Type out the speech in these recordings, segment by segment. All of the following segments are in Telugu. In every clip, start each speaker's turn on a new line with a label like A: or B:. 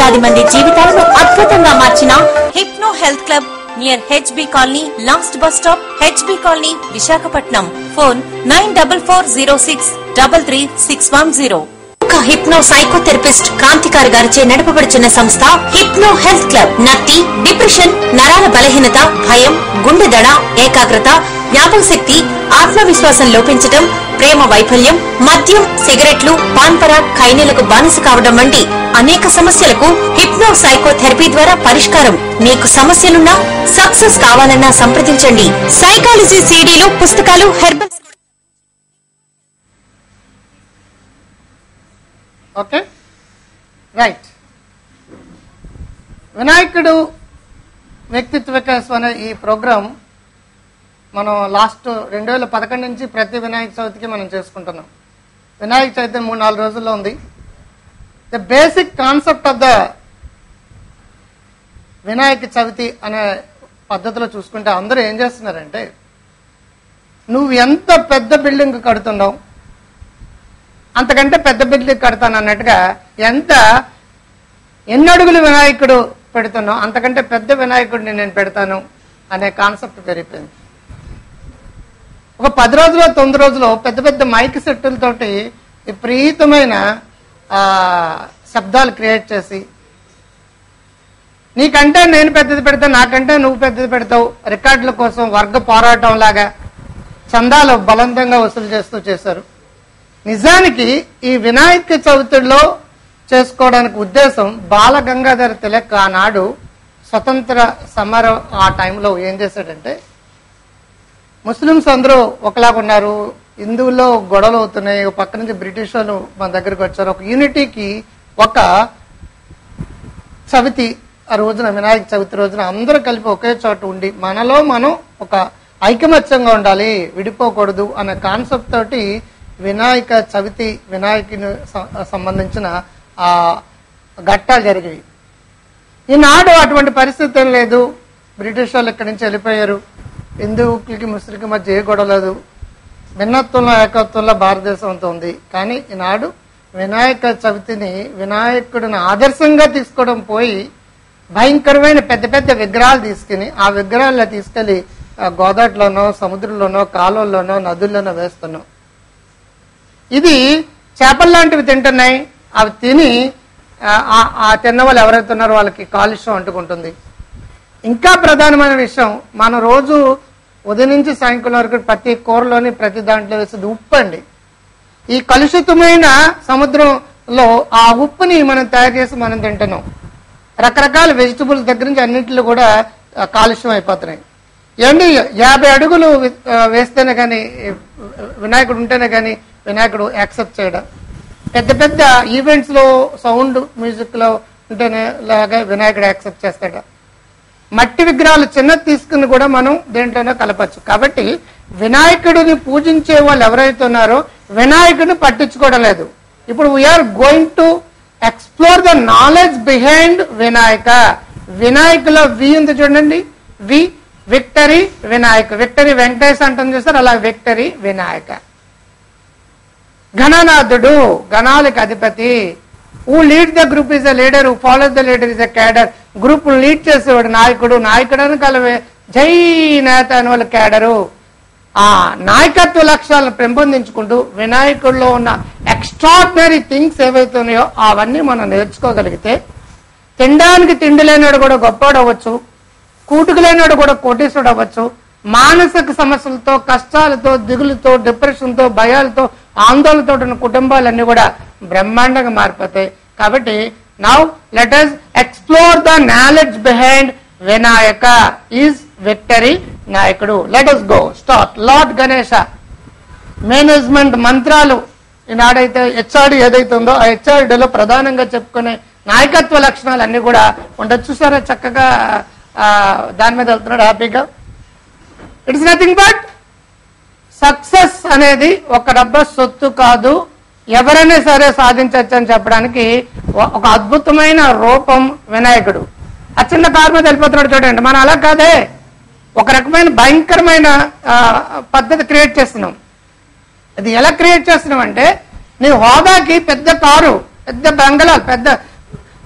A: వేలాది మంది జీవితాలను అద్భుతంగా మార్చిన hypno health club near HB colony last bus stop HB colony Visakhapatnam phone nine double four zero six double three six one zero ఒక హిప్నో సైకోథెరపిస్ట్ క్రాంతికారి గారిచే నడపబడుచున్న సంస్థ హిప్నో హెల్త్ క్లబ్ నత్తి డిప్రెషన్ నరాల బలహీనత భయం గుండె దడ ఏకాగ్రత జ్ఞాపక శక్తి ఆత్మవిశ్వాసం లోపించటం ప్రేమ వైఫల్యం మద్యం సిగరెట్లు పాన్పరా ఖైనీలకు బానిస కావడం వంటి అనేక సమస్యలకు హిప్నో సైకోథెరపీ ద్వారా పరిష్కారం మీకు సమస్యలున్నా సక్సెస్ కావాలన్నా సంప్రదించండి సైకాలజీ సీడీలు పుస్తకాలు హెర్బల్
B: ఓకే రైట్ వినాయకుడు వ్యక్తిత్వ వికాసం అనే ఈ ప్రోగ్రాం మనం లాస్ట్ రెండు వేల పదకొండు నుంచి ప్రతి వినాయక చవితికి మనం చేసుకుంటున్నాం వినాయక చవితి మూడు నాలుగు రోజుల్లో ఉంది the basic concept of the Vinayaka Chavithi అనే పద్ధతిలో చూసుకుంటే అందరూ ఏం చేస్తున్నారంటే నువ్వు ఎంత పెద్ద బిల్డింగ్ కడుతున్నావు అంతకంటే పెద్ద బిల్డింగ్ కడతాను అన్నట్టుగా ఎంత ఎన్ని అడుగులు వినాయకుడు పెడుతున్నావు అంతకంటే పెద్ద వినాయకుడిని నేను పెడతాను అనే కాన్సెప్ట్ పెరిగిపోయింది ఒక పది రోజులు తొమ్మిది రోజులు పెద్ద పెద్ద మైక్ సెట్టులతోటి విపరీతమైన ఆ, శబ్దాలు క్రియేట్ చేసి నీకంటే నేను పెద్దది పెడతా నాకంటే నువ్వు పెద్దది పెడతావు రికార్డుల కోసం వర్గ పోరాటం లాగా చందాలు బలవంతంగా వసూలు చేస్తూ చేశారు నిజానికి ఈ వినాయక చవితిలో చేసుకోవడానికి ఉద్దేశం బాల గంగాధర తిలక్ ఆనాడు స్వతంత్ర సమర ఆ టైంలో ఏం చేశాడంటే ముస్లిమ్స్ అందరూ ఒకలాగా ఉన్నారు హిందువుల్లో గొడవలు అవుతున్నాయి ఒక పక్క నుంచి బ్రిటిష్ వాళ్ళు మన దగ్గరికి వచ్చారు ఒక యూనిటీకి ఒక చవితి ఆ రోజున వినాయక చవితి రోజున అందరూ కలిపి ఒకే చోట ఉండి మనలో మనం ఒక ఐకమత్యంగా ఉండాలి విడిపోకూడదు అనే కాన్సెప్ట్ తోటి వినాయక చవితి వినాయకుని స- సంబంధించిన ఆ ఘట్టాలు జరిగాయి ఈనాడు అటువంటి పరిస్థితి ఏం లేదు బ్రిటిష్ వాళ్ళు ఇక్కడి నుంచి వెళ్ళిపోయారు హిందువులకి ముస్లింకి మధ్య ఏ గొడవ లేదు భిన్నత్వంలో ఏకత్వంలో భారతదేశం అంతా ఉంది కానీ ఈనాడు వినాయక చవితిని వినాయకుడిని ఆదర్శంగా తీసుకోవడం పోయి భయంకరమైన పెద్ద పెద్ద విగ్రహాలు తీసుకుని ఆ విగ్రహాలను తీసుకెళ్లి ఆ, గోదాట్లోనో సముద్రంలోనో కాలువల్లోనో నదుల్లోనో వేస్తున్నాం ఇది చేపలు లాంటివి తింటున్నాయి అవి తిని ఆ, ఆ- ఆ తిన్న వాళ్ళు ఎవరైతే ఉన్నారో వాళ్ళకి కాలుష్యం అంటుకుంటుంది ఇంకా ప్రధానమైన విషయం మనం రోజు ఉదయం నుంచి సాయంకాలం వరకు ప్రతి కూరలోని ప్రతి దాంట్లో వేసేది ఉప్పు అండి ఈ కలుషితమైన సముద్రంలో ఆ ఉప్పుని మనం తయారు చేసి మనం తింటున్నాం రకరకాల వెజిటబుల్స్ దగ్గర నుంచి అన్నింటిలో కూడా ఆ, కాలుష్యం అయిపోతున్నాయి ఏమండి యాభై అడుగులు వి- ఆ, వేస్తేనే కానీ వినాయకుడు ఉంటేనే కానీ వినాయకుడు యాక్సెప్ట్ చేయడం పెద్ద పెద్ద ఈవెంట్స్ లో సౌండ్ మ్యూజిక్ లో ఉంటేనే లాగా వినాయకుడు యాక్సెప్ట్ చేస్తాడు మట్టి విగ్రహాలు చిన్నది తీసుకుని కూడా మనం దేంట్లోనే కలపచ్చు కాబట్టి వినాయకుడిని పూజించే వాళ్ళు ఎవరైతే ఉన్నారో వినాయకుడిని పట్టించుకోవడం లేదు ఇప్పుడు we're going to explore the knowledge behind Vinayaka వినాయకులో వి ఉంది చూడండి V victory Vinayaka victory Venkatesh అంటాం చూస్తారు అలా విక్టరీ వినాయక గణనాథుడు గణాలకు అధిపతి who lead the group is the leader who follow the leader is the cadre group lead చేసేవాడు నాయకుడు నాయకుడు అని కలవే జై నేత అని వాళ్ళ క్యాడరు ఆ నాయకత్వ లక్ష్యాలను పెంపొందించుకుంటూ వినాయకుడిలో ఉన్న ఎక్స్ట్రాడినరీ థింగ్స్ ఏవైతే ఉన్నాయో అవన్నీ మనం నేర్చుకోగలిగితే తినడానికి తిండి లేనివాడు కూడా గొప్పవాడు అవ్వచ్చు కూటుకు లేనివాడు కూడా కోటీశ్వరుడు అవ్వచ్చు మానసిక సమస్యలతో కష్టాలతో దిగులుతో డిప్రెషన్తో భయాలతో ఆందోళనతో ఉన్న కుటుంబాలన్నీ కూడా బ్రహ్మాండంగా మారిపోతాయి కాబట్టి now let us explore the knowledge behind Vinayaka is victory నాయకుడు let us go start lord Ganesha management మంత్రాలు ఈనాడైతే హెచ్ఆర్డి ఏదైతే ఉందో ఆ హెచ్ఆర్డీలో ప్రధానంగా చెప్పుకునే నాయకత్వ లక్షణాలు అన్ని కూడా ఉండదు చూసారా చక్కగా ఆ, దాని మీద వెళ్తున్నాడు హ్యాపీగా ఇట్స్ నథింగ్ బట్ సక్సెస్ అనేది ఒక డబ్బా సొత్తు కాదు ఎవరైనా సరే సాధించవచ్చు అని చెప్పడానికి ఒ- ఒక అద్భుతమైన రూపం వినాయకుడు ఆ చిన్న కారు మీద వెళ్ళిపోతున్నాడు చూడండి మనం అలా కాదే ఒక రకమైన భయంకరమైన ఆ, పద్ధతి క్రియేట్ చేస్తున్నాం అది ఎలా క్రియేట్ చేస్తున్నాం అంటే నీ హోదాకి పెద్ద కారు పెద్ద బంగళా పెద్ద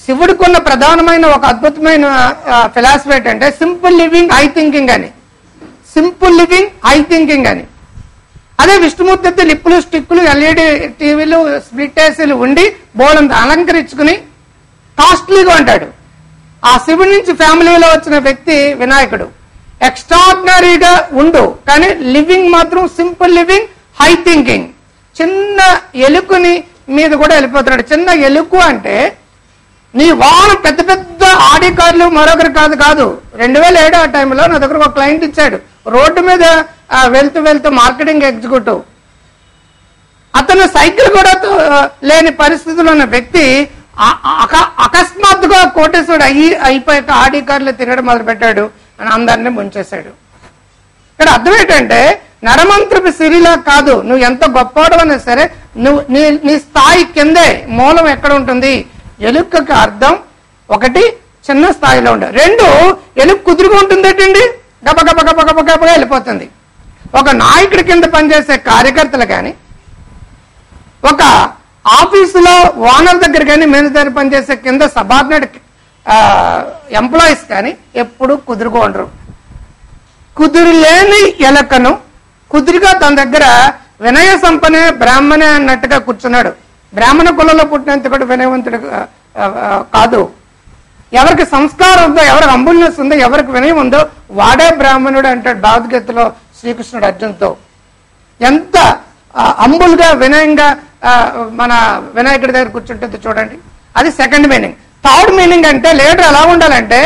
B: శివుడికున్న ప్రధానమైన ఒక అద్భుతమైన ఫిలాసఫీ ఏంటంటే సింపుల్ లివింగ్ హై థింకింగ్ అని సింపుల్ లివింగ్ హై థింకింగ్ అని అదే విష్ణుమూర్తి అయితే లిప్పులు స్టిక్కులు ఎల్ఈడి టీవీలు స్ప్లిట్ ఏసీలు ఉండి బోలంత అలంకరించుకుని కాస్ట్లీగా ఉంటాడు ఆ శివుడి నుంచి ఫ్యామిలీలో వచ్చిన వ్యక్తి వినాయకుడు ఎక్స్ట్రాడినరీగా ఉండు కానీ లివింగ్ మాత్రం సింపుల్ లివింగ్ హై థింకింగ్ చిన్న ఎలుకని మీద కూడా వెళ్ళిపోతున్నాడు చిన్న ఎలుకు అంటే నీ వాహనం పెద్ద పెద్ద ఆడి కార్లు మరొకరు కాదు కాదు రెండు వేల ఏడు ఆ టైంలో నా దగ్గర ఒక క్లయింట్ ఇచ్చాడు రోడ్డు మీద ఆ, వెళ్తూ వెళ్తూ మార్కెటింగ్ ఎగ్జిక్యూటివ్ అతను సైకిల్ కూడా తో- లేని పరిస్థితిలో ఉన్న వ్యక్తి ఆ- అక- అకస్మాత్తుగా కోటేశ్వరుడు అయ్యి అయిపోయాక ఆడి కార్లు తిరగడం మొదలు పెట్టాడు అని అందరినీ ముంచేశాడు ఇక్కడ అర్థం ఏంటంటే నరమంత్రపు సిరిలా కాదు నువ్వు ఎంత గొప్పవాడు అన్నా సరే నువ్వు నీ నీ స్థాయి కిందే మూలం ఎక్కడ ఉంటుంది ఎలుకకి అర్థం ఒకటి చిన్న స్థాయిలో ఉండే రెండు ఎలుక కుదురుగా ఉంటుంది ఏంటండి గబ గబ గబ గబ గబగా వెళ్ళిపోతుంది ఒక నాయకుడి కింద పనిచేసే కార్యకర్తలు కానీ ఒక ఆఫీసులో ఓనర్ దగ్గర కానీ మేనేజర్ దగ్గర పనిచేసే కింద సబార్డినేట్ ఎంప్లాయీస్ కానీ ఎప్పుడు కుదురుగా ఉండరు కుదురులేని ఎలకను కుదురుగా తన దగ్గర వినయ సంపనే బ్రాహ్మణే అన్నట్టుగా కూర్చున్నాడు బ్రాహ్మణ కులంలో పుట్టినంత కూడా వినయవంతుడు ఆ, ఆ, కాదు ఎవరికి సంస్కారం ఉందో ఎవరికి అంబుల్నెస్ ఉందో ఎవరికి వినయం ఉందో వాడే బ్రాహ్మణుడు అంటాడు భగవద్గీతలో శ్రీకృష్ణుడు అర్జున్తో ఎంత అంబుల్గా వినయంగా ఆ, మన వినాయకుడి దగ్గర కూర్చుంటుంది చూడండి అది సెకండ్ మీనింగ్ థర్డ్ మీనింగ్ అంటే లీడర్ ఎలా ఉండాలంటే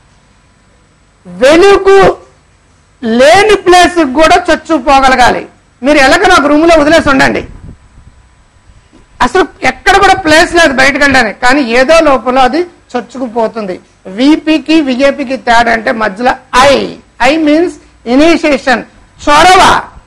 B: వెలుగు లేని ప్లేస్ కూడా చొచ్చు పోగలగాలి మీరు ఎలాగ నాకు రూమ్ లో వదిలేసి ఉండండి అసలు ఎక్కడ కూడా ప్లేస్ లేదు బయటకు వెళ్ళడానికి కానీ ఏదో లోపల అది చొచ్చుకుపోతుంది విపికి విజేపికి తేడా అంటే మధ్యలో ఐ ఐ మీన్స్ ఇనిషియేషన్ చొరవ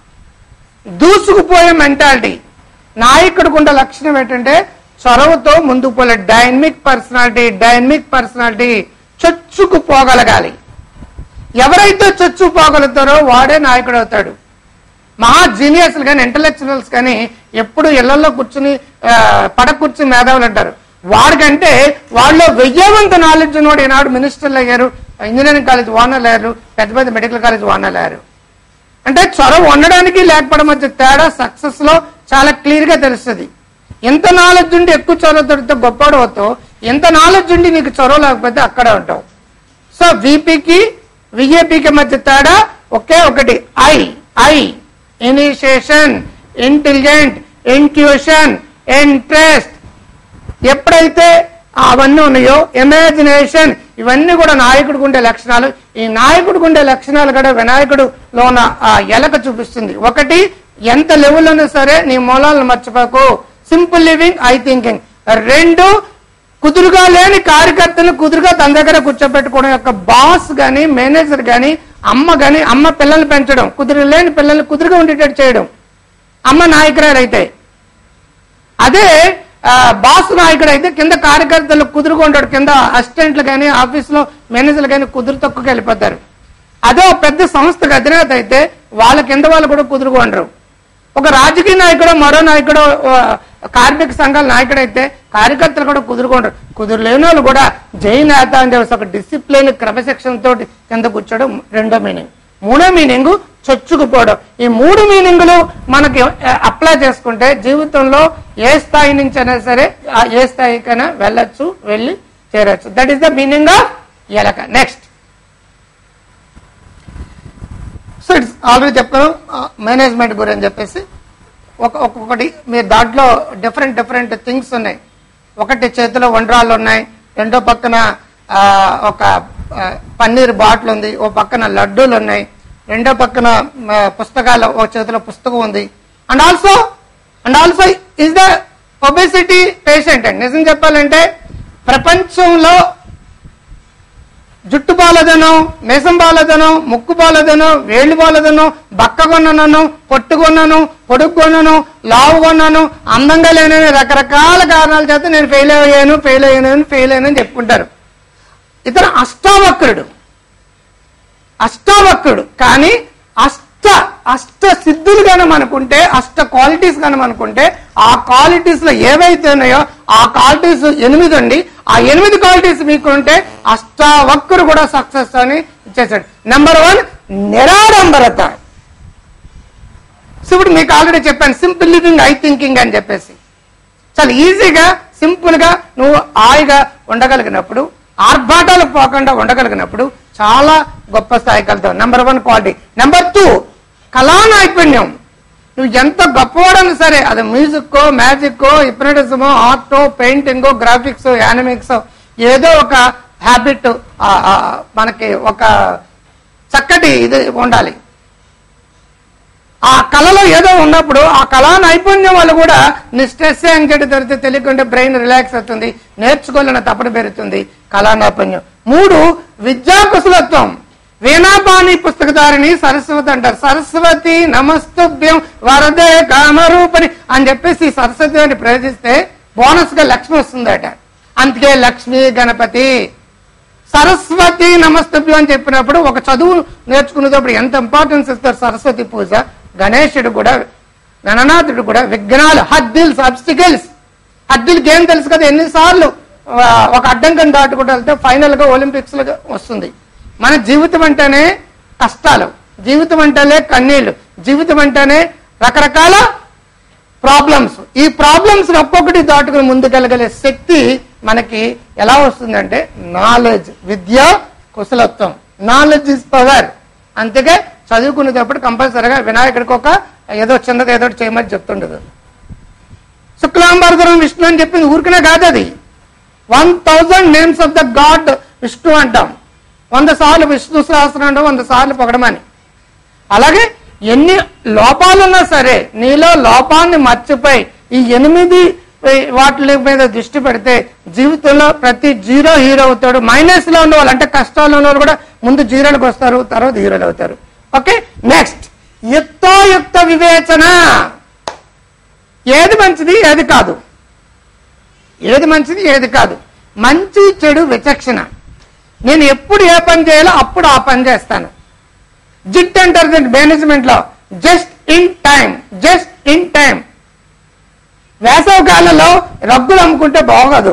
B: దూసుకుపోయే మెంటాలిటీ నాయకుడికి ఉండే లక్షణం ఏంటంటే చొరవతో ముందుకు పోలే డైనమిక్ పర్సనాలిటీ డైనమిక్ పర్సనాలిటీ చొచ్చుకుపోగలగాలి ఎవరైతే చొచ్చుకుపోగలుగుతారో వాడే నాయకుడు అవుతాడు మహా జీనియస్లు కానీ ఇంటలెక్చువల్స్ కానీ ఎప్పుడు ఇళ్లలో కూర్చుని ఆ, పడక కూర్చుని మేధావులు అంటారు వాడికంటే వాళ్ళు వెయ్యవంత నాలెడ్జ్ ఉన్నవాడు ఈనాడు మినిస్టర్లు అయ్యారు ఇంజనీరింగ్ కాలేజ్ ఓనర్లు అయ్యారు పెద్ద పెద్ద మెడికల్ కాలేజ్ ఓనర్లు అయ్యారు అంటే చొరవ ఉండడానికి లేకపోవడం మధ్య తేడా సక్సెస్ లో చాలా క్లియర్ గా తెలుస్తుంది ఎంత నాలెడ్జ్ ఉండి ఎక్కువ చొరవ దొరికితే గొప్పవాడు అవుతావు ఎంత నాలెడ్జ్ ఉండి నీకు చొరవ లేకపోతే అక్కడే ఉంటావు సో విపికి విజేపికి మధ్య తేడా ఒకే ఒకటి I I initiation intelligent intuition interest ఎప్పుడైతే అవన్నీ ఉన్నాయో ఇమాజినేషన్ ఇవన్నీ కూడా నాయకుడికి ఉండే లక్షణాలు ఈ నాయకుడికి ఉండే లక్షణాలు కూడా వినాయకుడులో ఉన్న ఆ ఎలక చూపిస్తుంది ఒకటి ఎంత లెవెల్ ఉన్నా సరే నీ మూలాలను మర్చిపోకు సింపుల్ లివింగ్ ఐ థింకింగ్ రెండు కుదురుగా లేని కార్యకర్తలు కుదురుగా తన దగ్గర కూర్చోబెట్టుకోవడం యొక్క బాస్ గాని మేనేజర్ గాని అమ్మ గాని అమ్మ పిల్లల్ని పెంచడం కుదురు లేని పిల్లల్ని కుదురుగా ఉండేటట్టు చేయడం అమ్మ నాయకురాలు అయితే అదే ఆ, బాస్ నాయకుడు అయితే కింద కార్యకర్తలు కుదురుగా ఉంటాడు కింద అసిస్టెంట్లు కానీ ఆఫీసులో మేనేజర్లు కానీ కుదురు తక్కువకి వెళ్ళిపోతారు అదే ఒక పెద్ద సంస్థకు అధినేత అయితే వాళ్ళ కింద వాళ్ళు కూడా కుదురుగా ఉండరు ఒక రాజకీయ నాయకుడు మరో నాయకుడు ఆ, కార్మిక సంఘాల నాయకుడు అయితే కార్యకర్తలు కూడా కుదురుగా ఉండరు కుదురు లేని వాళ్ళు కూడా జై నేత అని చెప్పేసి ఒక డిసిప్లిన్ క్రమశిక్షణ తోటి కింద కూర్చోవడం రెండో మీనింగ్ మూడో మీనింగ్ చొచ్చుకుపోవడం ఈ మూడు మీనింగులు మనకి అప్లై చేసుకుంటే జీవితంలో ఏ స్థాయి నుంచి అయినా సరే ఆ ఏ స్థాయికైనా వెళ్ళొచ్చు వెళ్ళి చేరొచ్చు that is the meaning of ఎలక నెక్స్ట్ సో ఇట్స్ ఆల్రెడీ చెప్పాను మేనేజ్మెంట్ గురించి చెప్పేసి ఒక ఒక్కొక్కటి మీరు దాంట్లో డిఫరెంట్ డిఫరెంట్ థింగ్స్ ఉన్నాయి ఒకటి చేతిలో వండ్రాళ్ళు ఉన్నాయి రెండో పక్కన ఆ, ఒక ఆ, పన్నీర్ బాటిల్ ఉంది ఓ పక్కన లడ్డూలు ఉన్నాయి రెండో పక్కన ఆ, పుస్తకాలు ఓ చేతిలో పుస్తకం ఉంది and also and also is the obesity patient అండి నిజం చెప్పాలంటే ప్రపంచంలో జుట్టు బాలదనం మేసం బాలదనం ముక్కు బాలదనం వేళ్ళు బాలదనం బక్క కొన్నాను పొట్టు కొన్నాను పొడుగు కొన్నాను లావు కొన్నాను అందంగా లేనని రకరకాల కారణాల చేత నేను ఫెయిల్ అయ్యాను ఫెయిల్ అయ్యాను ఫెయిల్ అయ్యాను అని చెప్పుకుంటారు ఇతను అష్టావక్రుడు అష్టావక్రుడు కానీ అష్ట అష్ట సిద్ధులు గాను మనకుంటే అష్ట క్వాలిటీస్ గాను మనకుంటే ఆ క్వాలిటీస్ లో ఏవైతే ఉన్నాయో ఆ క్వాలిటీస్ ఎనిమిది ఉండి ఆ ఎనిమిది క్వాలిటీస్ మీకు ఉంటే అష్టావక్రుడు కూడా సక్సెస్ అని ఇచ్చేసాడు నెంబర్ వన్ నిరాడంబరత సో ఇప్పుడు మీకు ఆల్రెడీ చెప్పాను సింపుల్ లివింగ్ ఐ థింకింగ్ అని చెప్పేసి చాలా ఈజీగా సింపుల్ గా నువ్వు హాయిగా ఉండగలిగినప్పుడు ఆర్భాటాలకు పోకుండా ఉండగలిగినప్పుడు చాలా గొప్ప స్థాయికి వెళ్తావు number one quality number two కళా నైపుణ్యం నువ్వు ఎంత గొప్పవాడని సరే అది మ్యూజిక్ మ్యాజిక్ హిప్నటిజమో ఆర్టో పెయింటింగ్ గ్రాఫిక్స్ యానిమిక్స్ ఏదో ఒక హ్యాబిట్ మనకి ఒక చక్కటి ఇది ఉండాలి ఆ కళలో ఏదో ఉన్నప్పుడు ఆ కళా నైపుణ్యం వల్ల కూడా నీ స్ట్రెస్ యాంగ్జైటీ దొరికితే తెలియకుండా బ్రెయిన్ రిలాక్స్ అవుతుంది నేర్చుకోవాలన్న తపన పెరుగుతుంది కళా నైపుణ్యం మూడు విద్యా కుశలత్వం వీణాపాణి పుస్తకధారిని సరస్వతి అంటారు సరస్వతి నమస్తుభ్యం వరదే కామరూపని అని చెప్పేసి సరస్వతి అని ప్రవేశిస్తే బోనస్ గా లక్ష్మి వస్తుందట అందుకే లక్ష్మీ గణపతి సరస్వతి నమస్తభ్యం అని చెప్పినప్పుడు ఒక చదువు నేర్చుకునేటప్పుడు ఎంత ఇంపార్టెన్స్ ఇస్తారు సరస్వతి పూజ గణేశుడు కూడా గణనాథుడు కూడా విఘ్నాలు హద్దిల్స్ అబ్స్టికల్స్ హద్దిల్కి ఏం తెలుసు కదా ఎన్నిసార్లు ఆ, ఒక అడ్డంకం దాటుకుంటూ వెళ్తే ఫైనల్ గా ఒలింపిక్స్ లో వస్తుంది మన జీవితం అంటేనే కష్టాలు జీవితం అంటేనే కన్నీళ్లు జీవితం అంటేనే రకరకాల ప్రాబ్లమ్స్ ఈ ప్రాబ్లమ్స్ ఒక్కొక్కటి దాటుకుని ముందుకెళ్ళగలిగే శక్తి మనకి ఎలా వస్తుందంటే నాలెడ్జ్ విద్య కుశలత్వం నాలెడ్జ్ ఇస్ పవర్ అందుకే చదువుకునేటప్పుడు కంపల్సరీగా వినాయకుడికి ఒక ఏదో చిన్నది ఏదో ఒకటి చేయమని చెప్తుండదు శుక్లాంబరధరం విష్ణు అని చెప్పింది ఊరికనే కాదు అది one thousand names of the god Vishnu అంటాం వంద సార్లు విష్ణు సహస్రం అంటాం వంద సార్లు పొగడమని అలాగే ఎన్ని లోపాలున్నా సరే నీలో లోపాన్ని మర్చిపోయి ఈ ఎనిమిది ఏ, వాటి మీద దృష్టి పెడితే జీవితంలో ప్రతి జీరో హీరో అవుతాడు మైనస్ లో ఉన్న వాళ్ళు అంటే కష్టాల్లో ఉన్న వాళ్ళు కూడా ముందు జీరోలకు వస్తారు తర్వాత హీరోలు అవుతారు ఓకే నెక్స్ట్ యుక్తోయుక్త వివేచన ఏది మంచిది ఏది కాదు ఏది మంచిది ఏది కాదు మంచి చెడు విచక్షణ నేను ఎప్పుడు ఏ పని చేయాలో అప్పుడు ఆ పని చేస్తాను జిట్ అంటారు మేనేజ్మెంట్ లో just in time just in time వేసవ కాలంలో రగ్గులు అమ్ముకుంటే బాగోదు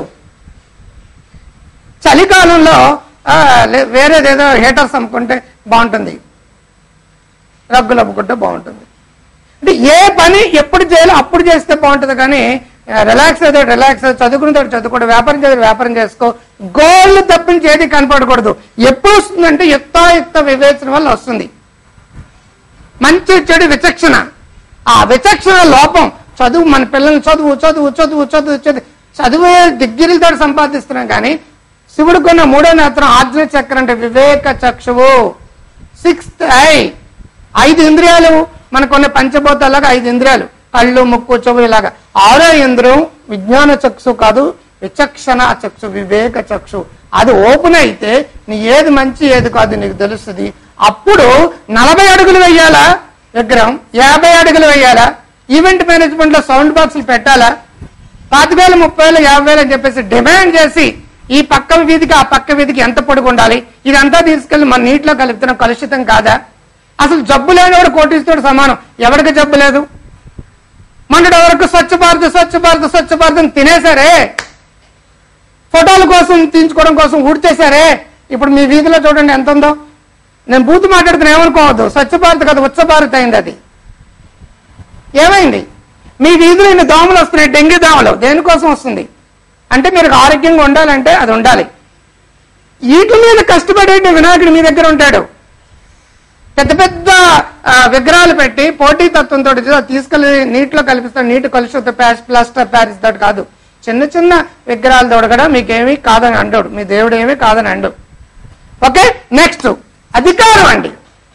B: చలికాలంలో ఆ, లే- వేరేదేదో హీటర్స్ అమ్ముకుంటే బాగుంటుంది రగ్గులు అమ్ముకుంటే బాగుంటుంది అంటే ఏ పని ఎప్పుడు చేయాలో అప్పుడు చేస్తే బాగుంటుంది కానీ రిలాక్స్ అయితే రిలాక్స్ చదువుకున్న తోటి చదువుకోవడం వ్యాపారం చేయాలి వ్యాపారం చేసుకో గోల్ తప్పించి ఏది కనపడకూడదు ఎప్పుడు వస్తుందంటే యుక్తాయుక్త వివేచన వల్ల వస్తుంది మంచి చెడు విచక్షణ ఆ విచక్షణ లోపం చదువు మన పిల్లల్ని చదువు చదువు చదువు చదువు చదువు చదువే డిగ్రీలతో సంపాదిస్తున్నాం కానీ శివుడు కొన్న మూడో నేత్రం ఆజ్ఞ చక్రం అంటే వివేక చక్షువు సిక్స్త్ ఐ ఐదు ఇంద్రియాలు మనకున్న పంచభూతాలాగా ఐదు ఇంద్రియాలు కళ్ళు ముక్కు చెవు ఇలాగా ఆరో ఇంద్రియం విజ్ఞాన చక్షు కాదు విచక్షణ చక్షు వివేక చక్షు అది ఓపెన్ అయితే నీ ఏది మంచి ఏది కాదు నీకు తెలుస్తుంది అప్పుడు నలభై అడుగులు వెయ్యాలా విగ్రహం యాభై అడుగులు వెయ్యాలా ఈవెంట్ మేనేజ్మెంట్ లో సౌండ్ బాక్సులు పెట్టాలా పాతి వేలు ముప్పై వేలు యాభై వేలు అని చెప్పేసి డిమాండ్ చేసి ఈ పక్క వీధికి ఆ పక్క వీధికి ఎంత పొడుగు ఉండాలి ఇదంతా తీసుకెళ్లి మన నీటిలో కలుపుతున్న కలుషితం కాదా అసలు జబ్బు లేనివాడు కోటిస్తాడు సమానం ఎవరికి జబ్బు లేదు మొన్నటి వరకు స్వచ్ఛ భారత్ స్వచ్ఛ భారత్ స్వచ్ఛ భారత్ అని తినేశారే ఫోటోల కోసం తీయించుకోవడం కోసం ఊడ్చేశారే ఇప్పుడు మీ వీధిలో చూడండి ఎంత ఉందో నేను బూత్ మాట్లాడుతున్నా ఏమనుకోవద్దు స్వచ్ఛ భారత్ కదా ఉచ్చ భారత్ అయింది అది ఏమైంది మీ వీధిలో ఇన్ని దోమలు వస్తున్నాయి డెంగ్యూ దోమలు దేనికోసం వస్తుంది అంటే మీరు ఆరోగ్యంగా ఉండాలంటే అది ఉండాలి వీటి మీద కష్టపడే వినాయకుడు మీ దగ్గర ఉంటాడు పెద్ద పెద్ద ఆ, విగ్రహాలు పెట్టి పోటీ తత్వంతో తీసుకెళ్లి నీటిలో కల్పిస్తాడు నీటి కలుషిత ప్యాస్ ప్లాస్టర్ ప్యారిస్ తోటి కాదు చిన్న చిన్న విగ్రహాలతో కూడా మీకేమీ కాదని అంటాడు మీ దేవుడు ఏమీ కాదని అండు ఓకే నెక్స్ట్ అధికారం అండి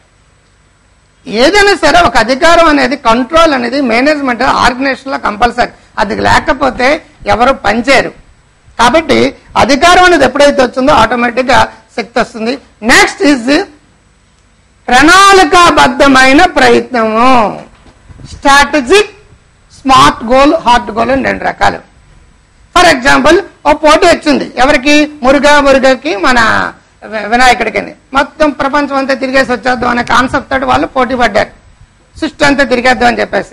B: ఏదైనా సరే ఒక అధికారం అనేది కంట్రోల్ అనేది మేనేజ్మెంట్ ఆర్గనైజేషన్ లో కంపల్సరీ అది లేకపోతే ఎవరు పనిచేయరు కాబట్టి అధికారం అనేది ఎప్పుడైతే వచ్చిందో ఆటోమేటిక్ గా శక్తి వస్తుంది నెక్స్ట్ ఇస్ ప్రణాళికాబద్ధమైన ప్రయత్నము strategic smart goal hard goal అని రెండు రకాలు ఫర్ ఎగ్జాంపుల్ ఓ పోటీ వచ్చింది ఎవరికి మురుగా మురుగకి మన వి- వినాయకుడికి మొత్తం ప్రపంచం అంతా తిరిగేసి వచ్చేద్దాం అనే కాన్సెప్ట్ తోటి వాళ్ళు పోటీ పడ్డారు సృష్టి అంతా తిరిగేద్దాం అని చెప్పేసి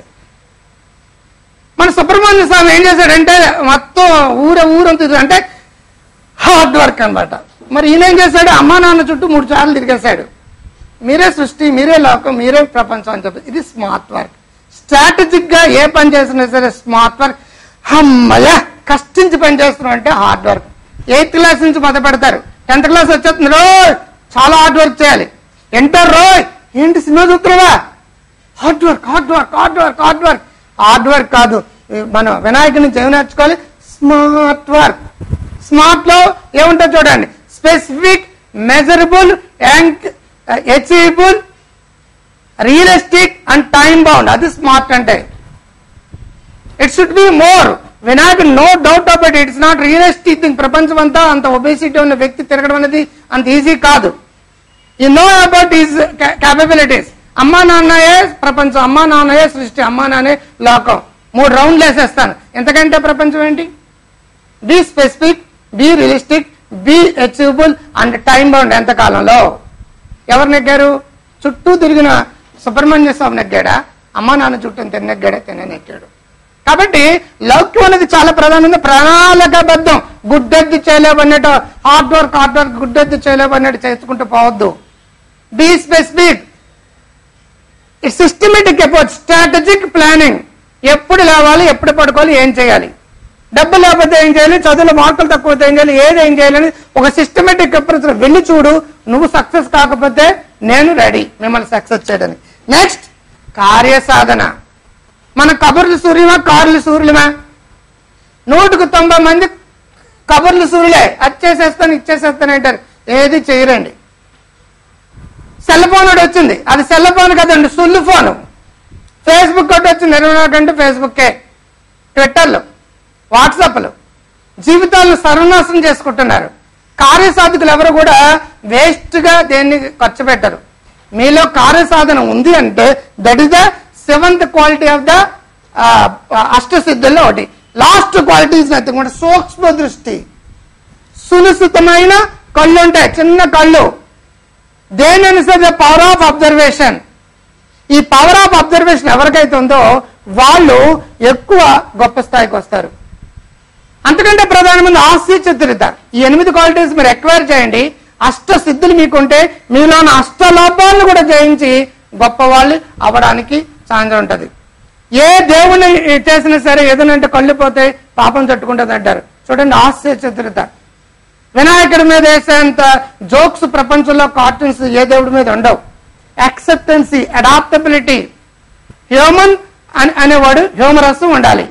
B: మన సుబ్రహ్మణ్య స్వామి ఏం చేశాడంటే మొత్తం ఊర ఊరంతా తిరుగు- అంటే హార్డ్ వర్క్ అన్నమాట మరి ఈయన ఏం చేశాడు అమ్మా నాన్న చుట్టూ మూడు సార్లు తిరిగేశాడు మీరే సృష్టి మీరే లోకం మీరే ప్రపంచం అని చెప్పి ఇది స్మార్ట్ వర్క్ స్ట్రాటజిక్ గా ఏ పని చేసినా సరే స్మార్ట్ వర్క్ అమ్మయ్య కష్టించి పని చేస్తున్నాం అంటే హార్డ్ వర్క్ ఎయిత్ క్లాస్ నుంచి మొదలు పెడతారు టెన్త్ క్లాస్ వచ్చేస్తుంది రోయ్ చాలా హార్డ్ వర్క్ చేయాలి ఎంటర్ రోయ్ ఏంటి సినిమా చూస్తున్నావా hard work hard work hard work hard work hard work కాదు మనం వినాయకుడి నుంచి ఏమి నేర్చుకోవాలి స్మార్ట్ వర్క్ స్మార్ట్ లో ఏముంటో చూడండి specific measurable and achievable realistic and time bound అది స్మార్ట్ అంటే ఇట్ షుడ్ బి మోర్ వినాయకుడు no doubt about it's not realistic thing ప్రపంచం అంతా అంత ఒబేసిటీ ఉన్న వ్యక్తి తిరగడం అనేది అంత ఈజీ కాదు you know about is capabilities అమ్మా నాన్నయే ప్రపంచం అమ్మా నాన్నయే సృష్టి అమ్మా నాన్నే లోకం మూడు రౌండ్లు వేసేస్తాను ఎంతకంటే ప్రపంచం ఏంటి be specific be realistic be achievable and time bound ఎంత కాలంలో ఎవరు నెగ్గారు చుట్టూ తిరిగిన సుబ్రహ్మణ్య స్వామి నెగ్గాడా అమ్మా నాన్న చుట్టూ తిన్న నెగ్గాడా తిన నెగ్గాడు కాబట్టి లౌక్యం అనేది చాలా ప్రధానంగా ప్రణాళికాబద్ధం గుడ్డెద్దు చేయలేవన్నట్టు హార్డ్ వర్క్ హార్డ్ వర్క్ గుడ్డెద్దు చేయలేవన్నట్టు చేసుకుంటూ పోవద్దు be specific it systematic approach strategic planning ఎప్పుడు లేవాలి ఎప్పుడు పడుకోవాలి ఏం చేయాలి డబ్బు లేకపోతే ఏం చేయాలి చదువులో మార్కులు తక్కువ ఏం చేయాలి ఏది ఏం చేయాలని ఒక సిస్టమేటిక్ అప్రోచ్ వెళ్ళి చూడు నువ్వు సక్సెస్ కాకపోతే నేను రెడీ మిమ్మల్ని సక్సెస్ చేయడానికి నెక్స్ట్ కార్యసాధన మన కబుర్లు సూర్యమా కార్లు సూర్యులమా నూటికి తొంభై మంది కబుర్లు సూర్యులే అది చేసేస్తాను ఇచ్చేసేస్తాను అంటారు ఏది చేయరండి సెల్ ఫోన్ ఒకటి వచ్చింది అది సెల్ ఫోన్ కదండి సుల్లు ఫోన్ ఫేస్బుక్ ఒకటి వచ్చింది ఇరవై నాలుగు గంటలు ఫేస్బుక్కే ట్విట్టర్లు వాట్సాప్లు జీవితాలను సర్వనాశనం చేసుకుంటున్నారు కార్యసాధకులు ఎవరు కూడా వేస్ట్ గా దేన్ని ఖర్చు పెట్టరు మీలో కార్యసాధన ఉంది అంటే that is the seventh quality of the అష్టసిద్ధుల్లో ఒకటి లాస్ట్ క్వాలిటీ ఇస్ నథింగ్ కూడా సూక్ష్మ దృష్టి సునిశ్చితమైన కళ్ళు ఉంటాయి చిన్న కళ్ళు దేని సరే పవర్ ఆఫ్ అబ్జర్వేషన్ ఈ పవర్ ఆఫ్ అబ్జర్వేషన్ ఎవరికైతే ఉందో వాళ్ళు ఎక్కువ గొప్ప స్థాయికి వస్తారు అంతకంటే ప్రధానమైన ఆస్తి చిత్రిత ఈ ఎనిమిది క్వాలిటీస్ మీరు ఎక్వైర్ చేయండి అష్ట సిద్ధులు మీకుంటే మీలో ఉన్న అష్ట లోపాలను కూడా జయించి గొప్ప వాళ్ళు అవ్వడానికి ఛాన్స్ ఉంటది ఏ దేవుని చేసినా సరే ఏదనంటే కళ్ళు పోతే పాపం చుట్టుకుంటుంది అంటారు చూడండి ఆస్తి చిత్రిత వినాయకుడి మీద వేసేంత జోక్స్ ప్రపంచంలో కార్టూన్స్ ఏ దేవుడి మీద ఉండవు యాక్సెప్టెన్సీ అడాప్టబిలిటీ హ్యూమన్ అని అనేవాడు హ్యూమరస్ ఉండాలి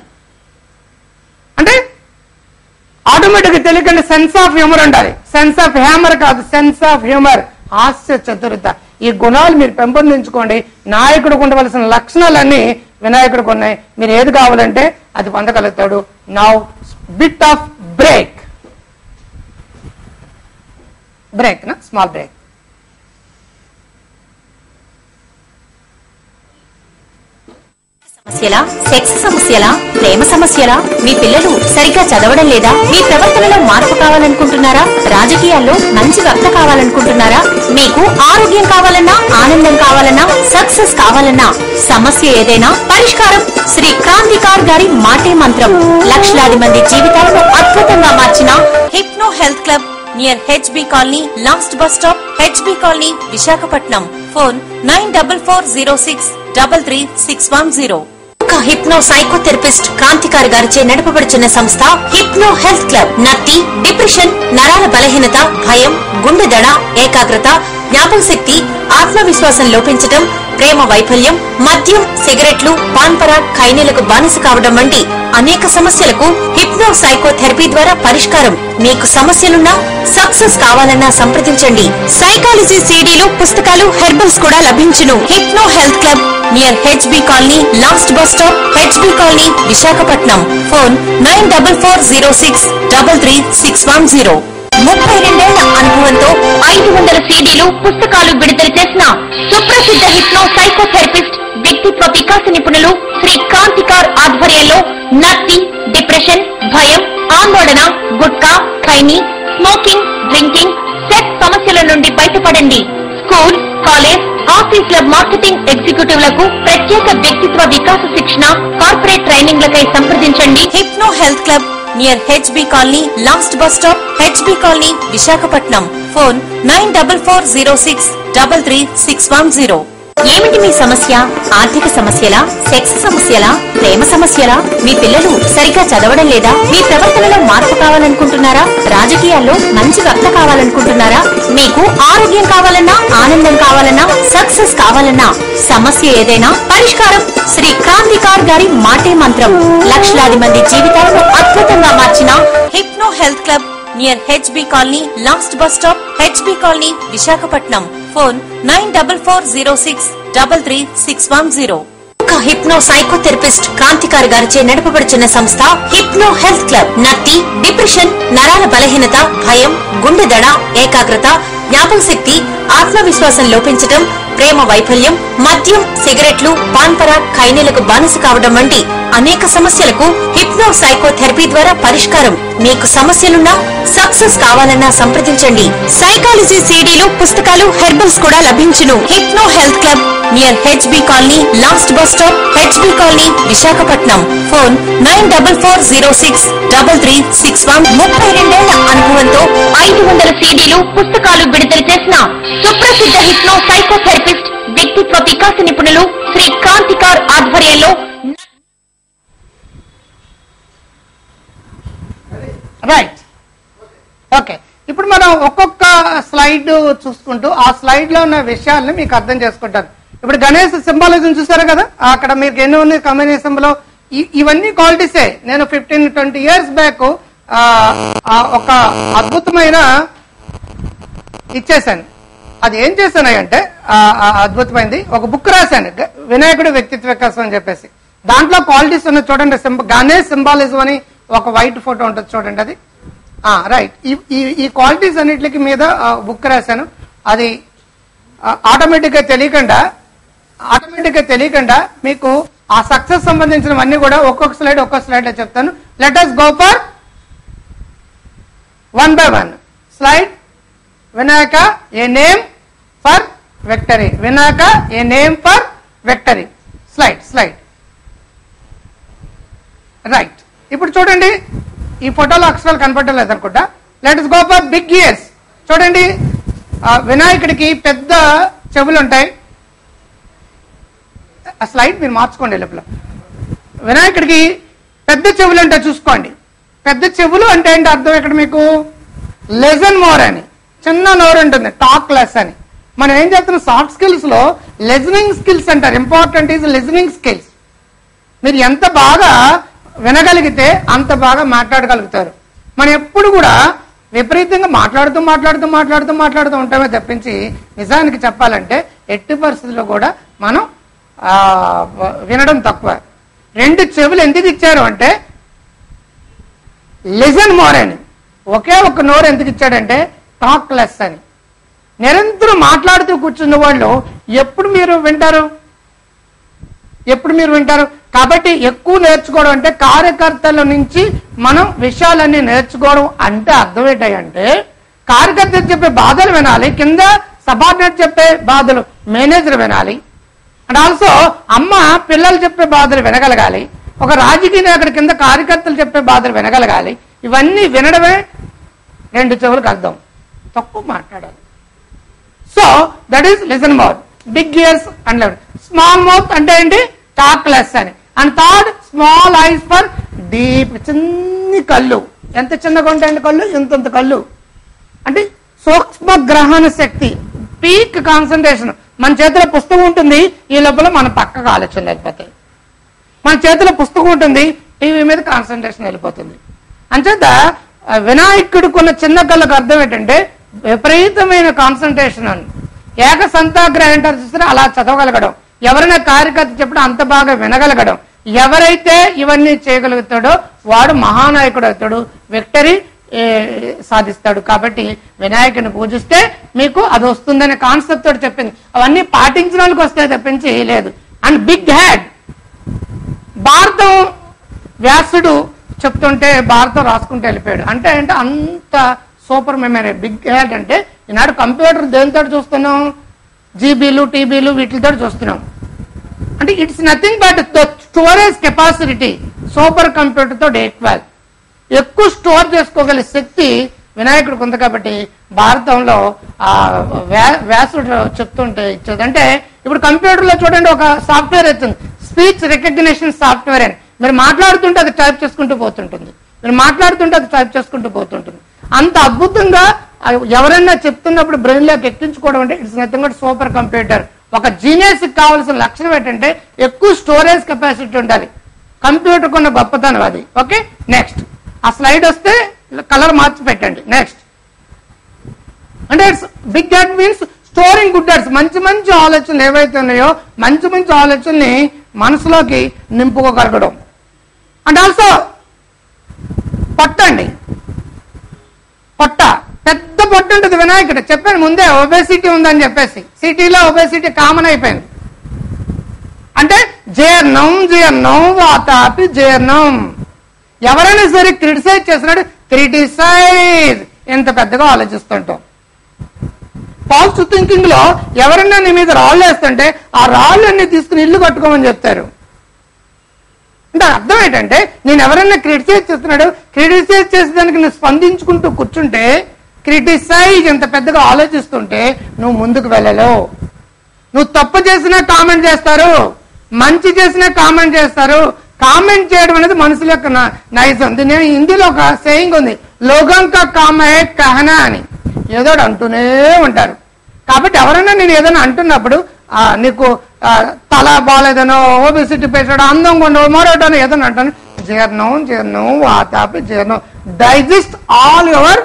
B: అంటే ఆటోమేటిక్ తెలియకుండా సెన్స్ ఆఫ్ హ్యూమర్ ఉండాలి సెన్స్ ఆఫ్ హ్యామర్ కాదు సెన్స్ ఆఫ్ హ్యూమర్ హాస్య చతురత ఈ గుణాలు మీరు పెంపొందించుకోండి నాయకుడికి ఉండవలసిన లక్షణాలన్నీ వినాయకుడికి ఉన్నాయి మీరు ఏది కావాలంటే అది పొందగలుగుతాడు now bit of break break నా స్మాల్ బ్రేక్
A: సమస్యలా సెక్స్ సమస్యలా ప్రేమ సమస్యలా మీ పిల్లలు సరిగ్గా చదవడం లేదా మీ ప్రవర్తనలో మార్పు కావాలనుకుంటున్నారా రాజకీయాల్లో మంచి వక్త కావాలనుకుంటున్నారా మీకు ఆరోగ్యం కావాలన్నా ఆనందం కావాలన్నా సక్సెస్ కావాలన్నా సమస్య ఏదైనా పరిష్కారం శ్రీ క్రాంతికార్ గారి మాటే మంత్రం లక్షలాది మంది జీవితాలను అద్భుతంగా మార్చిన hypno health club near HB colony last bus stop HB colony Visakhapatnam phone nine double four zero six double three six one zero ఒక హిప్నో సైకోథెరపిస్ట్ క్రాంతికారి గారిచే నడపబడుచున్న సంస్థ హిప్నో హెల్త్ క్లబ్ నత్తి డిప్రెషన్ నరాల బలహీనత భయం గుండె దడ ఏకాగ్రత జ్ఞాపక శక్తి ఆత్మవిశ్వాసం లోపించటం ప్రేమ వైఫల్యం మద్యం సిగరెట్లు పాన్పరా ఖైనీలకు బానిస కావడం వంటి అనేక సమస్యలకు హిప్నో సైకోథెరపీ ద్వారా పరిష్కారం మీకు సమస్యలున్నా సక్సెస్ కావాలన్నా సంప్రదించండి సైకాలజీ సీడీలు పుస్తకాలు హెర్బల్స్ కూడా లభించును hypno health club near HB colony last bus stop HB colony Visakhapatnam phone nine double four zero six double three six one zero ముప్పై రెండేళ్ల అనుభవంతో ఐదు వందల సీడీలు పుస్తకాలు విడుదల చేసిన సుప్రసిద్ధ హిప్నో సైకోథెరపిస్ట్ వ్యక్తిత్వ వికాస నిపుణులు శ్రీ కాంతికార్ ఆధ్వర్యంలో నత్తి డిప్రెషన్ భయం ఆందోళన gutka khaini smoking drinking sex సమస్యల నుండి బయటపడండి స్కూల్ కాలేజ్ ఆఫీస్ ల మార్కెటింగ్ ఎగ్జిక్యూటివ్లకు ప్రత్యేక వ్యక్తిత్వ వికాస శిక్షణ కార్పొరేట్ ట్రైనింగ్లకై సంప్రదించండి hypno health club near HB colony last bus stop HB colony Visakhapatnam phone nine double four zero six double three six one zero ఏమిటి మీ సమస్య ఆర్థిక సమస్యలా సెక్స్ సమస్యలా ప్రేమ సమస్యలా మీ పిల్లలు సరిగా చదవడం లేదా మీ ప్రవర్తనలో మార్పు కావాలనుకుంటున్నారా రాజకీయాల్లో మంచి వక్త కావాలనుకుంటున్నారా మీకు ఆరోగ్యం కావాలన్నా ఆనందం కావాలన్నా సక్సెస్ కావాలన్నా సమస్య ఏదైనా పరిష్కారం శ్రీ క్రాంతికార్ గారి మాటే మంత్రం లక్షలాది మంది జీవితాలను అద్భుతంగా మార్చిన hypno health club near HB colony last bus stop HB colony Visakhapatnam phone nine double four zero six double three six one zero ఒక హిప్నో సైకోథెరపిస్ట్ క్రాంతికారి గారిచే నడపబడుచున్న సంస్థ హిప్నో హెల్త్ క్లబ్ నత్తి డిప్రెషన్ నరాల బలహీనత భయం గుండె దడ ఏకాగ్రత జ్ఞాపక శక్తి ఆత్మవిశ్వాసం లోపించటం ప్రేమ వైఫల్యం మద్యం సిగరెట్లు పాన్పరా ఖైనీలకు బానిస కావడం వంటి అనేక సమస్యలకు హిప్నో సైకోథెరపీ ద్వారా పరిష్కారం మీకు సమస్యలున్నా సక్సెస్ కావాలన్నా సంప్రదించండి సైకాలజీ సీడీలు పుస్తకాలు హెర్బల్స్ కూడా లభించును hypno health club near HB colony last bus stop HB colony Visakhapatnam phone nine double four zero six double three six one ముప్పై రెండేళ్ల అనుభవంతో ఐదు వందల సీడీలు పుస్తకాలు విడుదల చేసిన సుప్రసిద్ధ హిప్నో సైకోథెరపిస్ట్ వ్యక్తిత్వ వికాస నిపుణులు శ్రీ క్రాంతికార్ ఆధ్వర్యంలో
B: రైట్ ఓకే ఇప్పుడు మనం ఒక్కొక్క స్లైడ్ చూసుకుంటూ ఆ స్లైడ్ లో ఉన్న విషయాల్ని మీకు అర్థం చేసుకుంటారు ఇప్పుడు గణేష్ సింబాలిజం చూసారు కదా అక్కడ మీకు ఎన్ని ఉన్నాయి కమ్యూనిజం లో ఇ- ఇవన్నీ క్వాలిటీసే నేను ఫిఫ్టీన్ ట్వంటీ ఇయర్స్ బ్యాక్ ఒక అద్భుతమైన ఇచ్చేసాను అది ఏం చేశానంటే అద్భుతమైంది ఒక బుక్ రాశాను గ- వినాయకుడి వ్యక్తిత్వ వికాసం అని చెప్పేసి దాంట్లో క్వాలిటీస్ ఉన్నాయి చూడండి సింబ గణేష్ సింబాలిజం అని ఒక వైట్ ఫోటో ఉంటుంది చూడండి అది రైట్ ఈ క్వాలిటీస్ అన్నిటికి మీద బుక్ రాశాను అది ఆటోమేటిక్ గా తెలియకుండా ఆటోమేటిక్ గా తెలియకుండా మీకు ఆ సక్సెస్ సంబంధించినవన్నీ కూడా ఒక్కొక్క స్లైడ్ ఒక్కొక్క స్లైడ్ లో చెప్తాను let us go for one by one slide Vinayaka a name for victory Vinayaka a name for victory slide slide right ఇప్పుడు చూడండి ఈ ఫోటోలో అక్షరాలు కనపడడం లేదనుకుంటా let us go for big ears చూడండి ఆ వినాయకుడికి పెద్ద చెవులు ఉంటాయి ఆ స్లైడ్ మీరు మార్చుకోండి లోపల వినాయకుడికి పెద్ద చెవులు ఉంటాయి చూసుకోండి పెద్ద చెవులు అంటే ఏంటి అర్థం ఇక్కడ మీకు లెసన్ మోర్ అని చిన్న నోరు ఉంటుంది టాక్ లెస్ అని మనం ఏం చేస్తున్నాం సాఫ్ట్ స్కిల్స్ లో లిజనింగ్ స్కిల్స్ అంటారు ఇంపార్టెంట్ ఈజ్ లిజనింగ్ స్కిల్స్ మీరు ఎంత బాగా వినగలిగితే అంత బాగా మాట్లాడగలుగుతారు మనం ఎప్పుడు కూడా విపరీతంగా మాట్లాడుతూ మాట్లాడుతూ మాట్లాడుతూ మాట్లాడుతూ ఉంటామే తప్పించి నిజానికి చెప్పాలంటే ఎట్టి పరిస్థితుల్లో కూడా మనం ఆ, వినడం తక్కువ రెండు చెవులు ఎందుకు ఇచ్చారు అంటే లిజన్ మోర్ అని ఒకే ఒక నోరు ఎందుకు ఇచ్చాడంటే టాక్ లెస్ అని నిరంతరం మాట్లాడుతూ కూర్చున్న వాళ్ళు ఎప్పుడు మీరు వింటారు ఎప్పుడు మీరు వింటారు కాబట్టి ఎక్కువ నేర్చుకోవడం అంటే కార్యకర్తల నుంచి మనం విషయాలన్నీ నేర్చుకోవడం అంటే అర్థం ఏంటంటే కార్యకర్త చెప్పే బాధలు వినాలి కింద సబార్డినేట్ చెప్పే బాధలు మేనేజర్ వినాలి అండ్ ఆల్సో అమ్మ పిల్లలు చెప్పే బాధలు వినగలగాలి ఒక రాజకీయ నాయకుడి కింద కార్యకర్తలు చెప్పే బాధలు వినగలగాలి ఇవన్నీ వినడమే రెండు చెవులకు అర్థం తక్కువ మాట్లాడాలి so that is listen mouth big ears and small mouth అంటే ఏంటి టాక్ లెస్ అని and third small eyes for deep చిన్ని కళ్ళు ఎంత చిన్నగా ఉంటాయండి కళ్ళు ఇంతంత కళ్ళు అంటే సూక్ష్మ గ్రహణ శక్తి పీక్ కాన్సన్ట్రేషన్ మన చేతిలో పుస్తకం ఉంటుంది ఈ లోపల మన పక్కకు ఆలోచన వెళ్ళిపోతాయి మన చేతిలో పుస్తకం ఉంటుంది టీవీ మీద కాన్సన్ట్రేషన్ వెళ్ళిపోతుంది అంచేత ఆ, వినాయకుడికి ఉన్న చిన్న కళ్ళకు అర్థం ఏంటంటే విపరీతమైన కాన్సన్ట్రేషన్ అని ఏక సంతాగ్రహం అంటారు చూస్తే అలా చదవగలగడం ఎవరైనా కార్యకర్త చెప్పడం అంత బాగా వినగలగడం ఎవరైతే ఇవన్నీ చేయగలుగుతాడో వాడు మహానాయకుడు అవుతాడు విక్టరీ ఏ, సాధిస్తాడు కాబట్టి వినాయకుని పూజిస్తే మీకు అది వస్తుందనే కాన్సెప్ట్ తోటి చెప్పింది అవన్నీ పాటించిన వాళ్ళకి వస్తాయి తప్పించి లేదు అండ్ బిగ్ హ్యాడ్ భారతం వ్యాసుడు చెప్తుంటే భారతం రాసుకుంటూ వెళ్ళిపోయాడు అంటే అంటే అంత సూపర్ మెమరీ బిగ్ హ్యాడ్ అంటే ఈనాడు కంప్యూటర్ దేనితో చూస్తున్నాం జీబీలు టీబీలు వీటితో చూస్తున్నాం అంటే it's nothing but the storage capacity super computer తో ఈక్వల్ ఎక్కువ స్టోర్ చేసుకోగల శక్తి వినాయకుడికి ఉంది కాబట్టి భారతంలో ఆ వ్యా- వ్యాసుడు చెప్తుంటే ఇచ్చేది అంటే ఇప్పుడు కంప్యూటర్ లో చూడండి ఒక సాఫ్ట్వేర్ వచ్చింది స్పీచ్ రికగ్నిషన్ సాఫ్ట్వేర్ అని మీరు మాట్లాడుతుంటే అది టైప్ చేసుకుంటూ పోతుంటుంది మీరు మాట్లాడుతుంటే అది టైప్ చేసుకుంటూ పోతుంటుంది అంత అద్భుతంగా ఆ ఎవరైనా చెప్తున్నప్పుడు బ్రెయిన్ లోకి ఎక్కించుకోవడం అంటే it's nothing but super computer ఒక జీనియస్ కావాల్సిన లక్షణం ఏంటంటే ఎక్కువ స్టోరేజ్ కెపాసిటీ ఉండాలి కంప్యూటర్ కొన్న గొప్పతనం అది ఓకే నెక్స్ట్ ఆ స్లైడ్ వస్తే కలర్ మార్చి పెట్టండి నెక్స్ట్ అంటే it's big date means storing good dates మంచి మంచి ఆలోచనలు ఏవైతే ఉన్నాయో మంచి మంచి ఆలోచనల్ని మనసులోకి నింపుకోగలగడం అండ్ ఆల్సో పొట్టండి పొట్ట పెద్ద పొట్ట ఉంటుంది వినాయకుడు చెప్పాను ముందే ఒబేసిటీ ఉందని చెప్పేసి సిటీలో ఒబేసిటీ కామన్ అయిపోయింది అంటే జీర్ణం జీర్ణం వాతాపి జీర్ణం ఎవరైనా సరే క్రిటిసైజ్ చేస్తున్నాడు క్రిటిసైజ్ ఎంత పెద్దగా ఆలోచిస్తుంటాం పాజిటివ్ థింకింగ్ లో ఎవరైనా నీ మీద రాళ్ళు వేస్తుంటే ఆ రాళ్ళన్నీ తీసుకుని ఇల్లు కట్టుకోమని చెప్తారు అంటే అర్థం ఏంటంటే నేను ఎవరైనా క్రిటిసైజ్ చేస్తున్నాడు క్రిటిసైజ్ చేసేదానికి నువ్వు స్పందించుకుంటూ కూర్చుంటే క్రిటిసైజ్ ఎంత పెద్దగా ఆలోచిస్తుంటే నువ్వు ముందుకు వెళ్ళలేవు నువ్వు తప్పు చేసినా కామెంట్ చేస్తారు మంచి చేసినా కామెంట్ చేస్తారు కామెంట్ చేయడం అనేది మనుషుల యొక్క న- నైజం దీని హిందీలో ఒక సేయింగ్ ఉంది లోగం కా కామ హే కహనా అని ఏదో ఒకటి అంటూనే ఉంటారు కాబట్టి ఎవరైనా నేను ఏదైనా అంటున్నప్పుడు ఆ, నీకు ఆ, తల బాగాలేదనో ఓబిసిటీ పేషెంట్ అందంగా ఉండవు మరోటనో ఏదైనా అంటాను జీర్ణం జీర్ణం వాతాపి జీర్ణం డైజెస్ట్ ఆల్ యువర్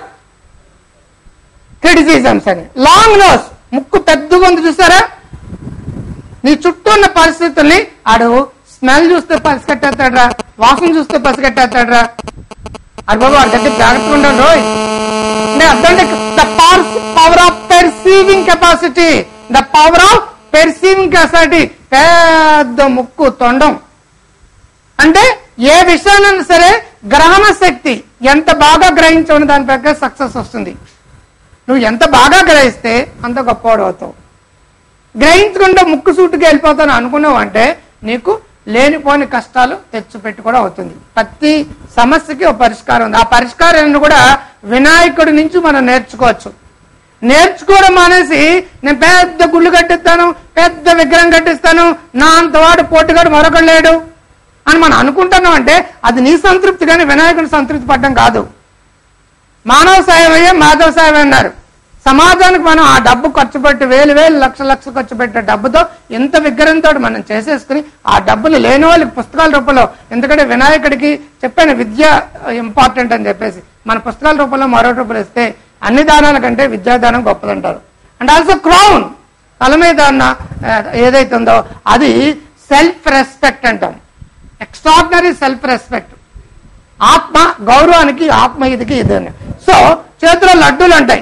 B: క్రిటిసిజమ్స్ అని లాంగ్ నోస్ ముక్కు పెద్దగా ఉంది చూసారా నీ చుట్టూ ఉన్న పరిస్థితుల్ని ఆడు స్మెల్ చూస్తే పసిగట్టేస్తాడ్రా వాసన చూస్తే పసిగట్టేస్తాడ్రా అది బాబు వాడి దగ్గర జాగ్రత్తగా ఉండండి రోయ్ నేను అర్థం the power power of perceiving capacity the power of perceiving capacity పెద్ద ముక్కు తొండం అంటే ఏ విషయాన్ని సరే గ్రహణ శక్తి ఎంత బాగా గ్రహించని దాని ప్రకారం సక్సెస్ వస్తుంది నువ్వు ఎంత బాగా గ్రహిస్తే అంత గొప్పవాడు అవుతావు గ్రహించకుండా ముక్కు సూటుకి వెళ్ళిపోతాను అనుకున్నావు అంటే నీకు లేనిపోని కష్టాలు తెచ్చిపెట్టి కూడా అవుతుంది ప్రతి సమస్యకి ఒక పరిష్కారం ఉంది ఆ పరిష్కారాన్ని కూడా వినాయకుడి నుంచి మనం నేర్చుకోవచ్చు నేర్చుకోవడం మానేసి నేను పెద్ద గుళ్ళు కట్టిస్తాను పెద్ద విగ్రహం కట్టిస్తాను నా అంతవాడు పోటీగాడు మరొకడు లేడు అని మనం అనుకుంటున్నాం అంటే అది నీ సంతృప్తి కానీ వినాయకుడి సంతృప్తి పడడం కాదు మానవ సాయమయ్యే మాధవ సాయం అన్నారు సమాజానికి మనం ఆ డబ్బు ఖర్చు పెట్టి వేలు వేలు లక్ష లక్షలు ఖర్చు పెట్టే డబ్బుతో ఎంత విగ్రహంతో మనం చేసేసుకుని ఆ డబ్బులు లేని వాళ్ళకి పుస్తకాల రూపంలో ఎందుకంటే వినాయకుడికి చెప్పాను విద్య ఇంపార్టెంట్ అని చెప్పేసి మన పుస్తకాల రూపంలో మరో రూపంలో ఇస్తే అన్ని దానాల కంటే విద్యాదానం గొప్పదంటారు అండ్ ఆల్సో క్రౌన్ తల మీద ఉన్న ఆ, ఏదైతే ఉందో అది సెల్ఫ్ రెస్పెక్ట్ అంటాం ఎక్స్ట్రాడినరీ సెల్ఫ్ రెస్పెక్ట్ ఆత్మ గౌరవానికి ఆత్మ ఇదికి ఇది సో చేతిలో లడ్డూలు ఉంటాయి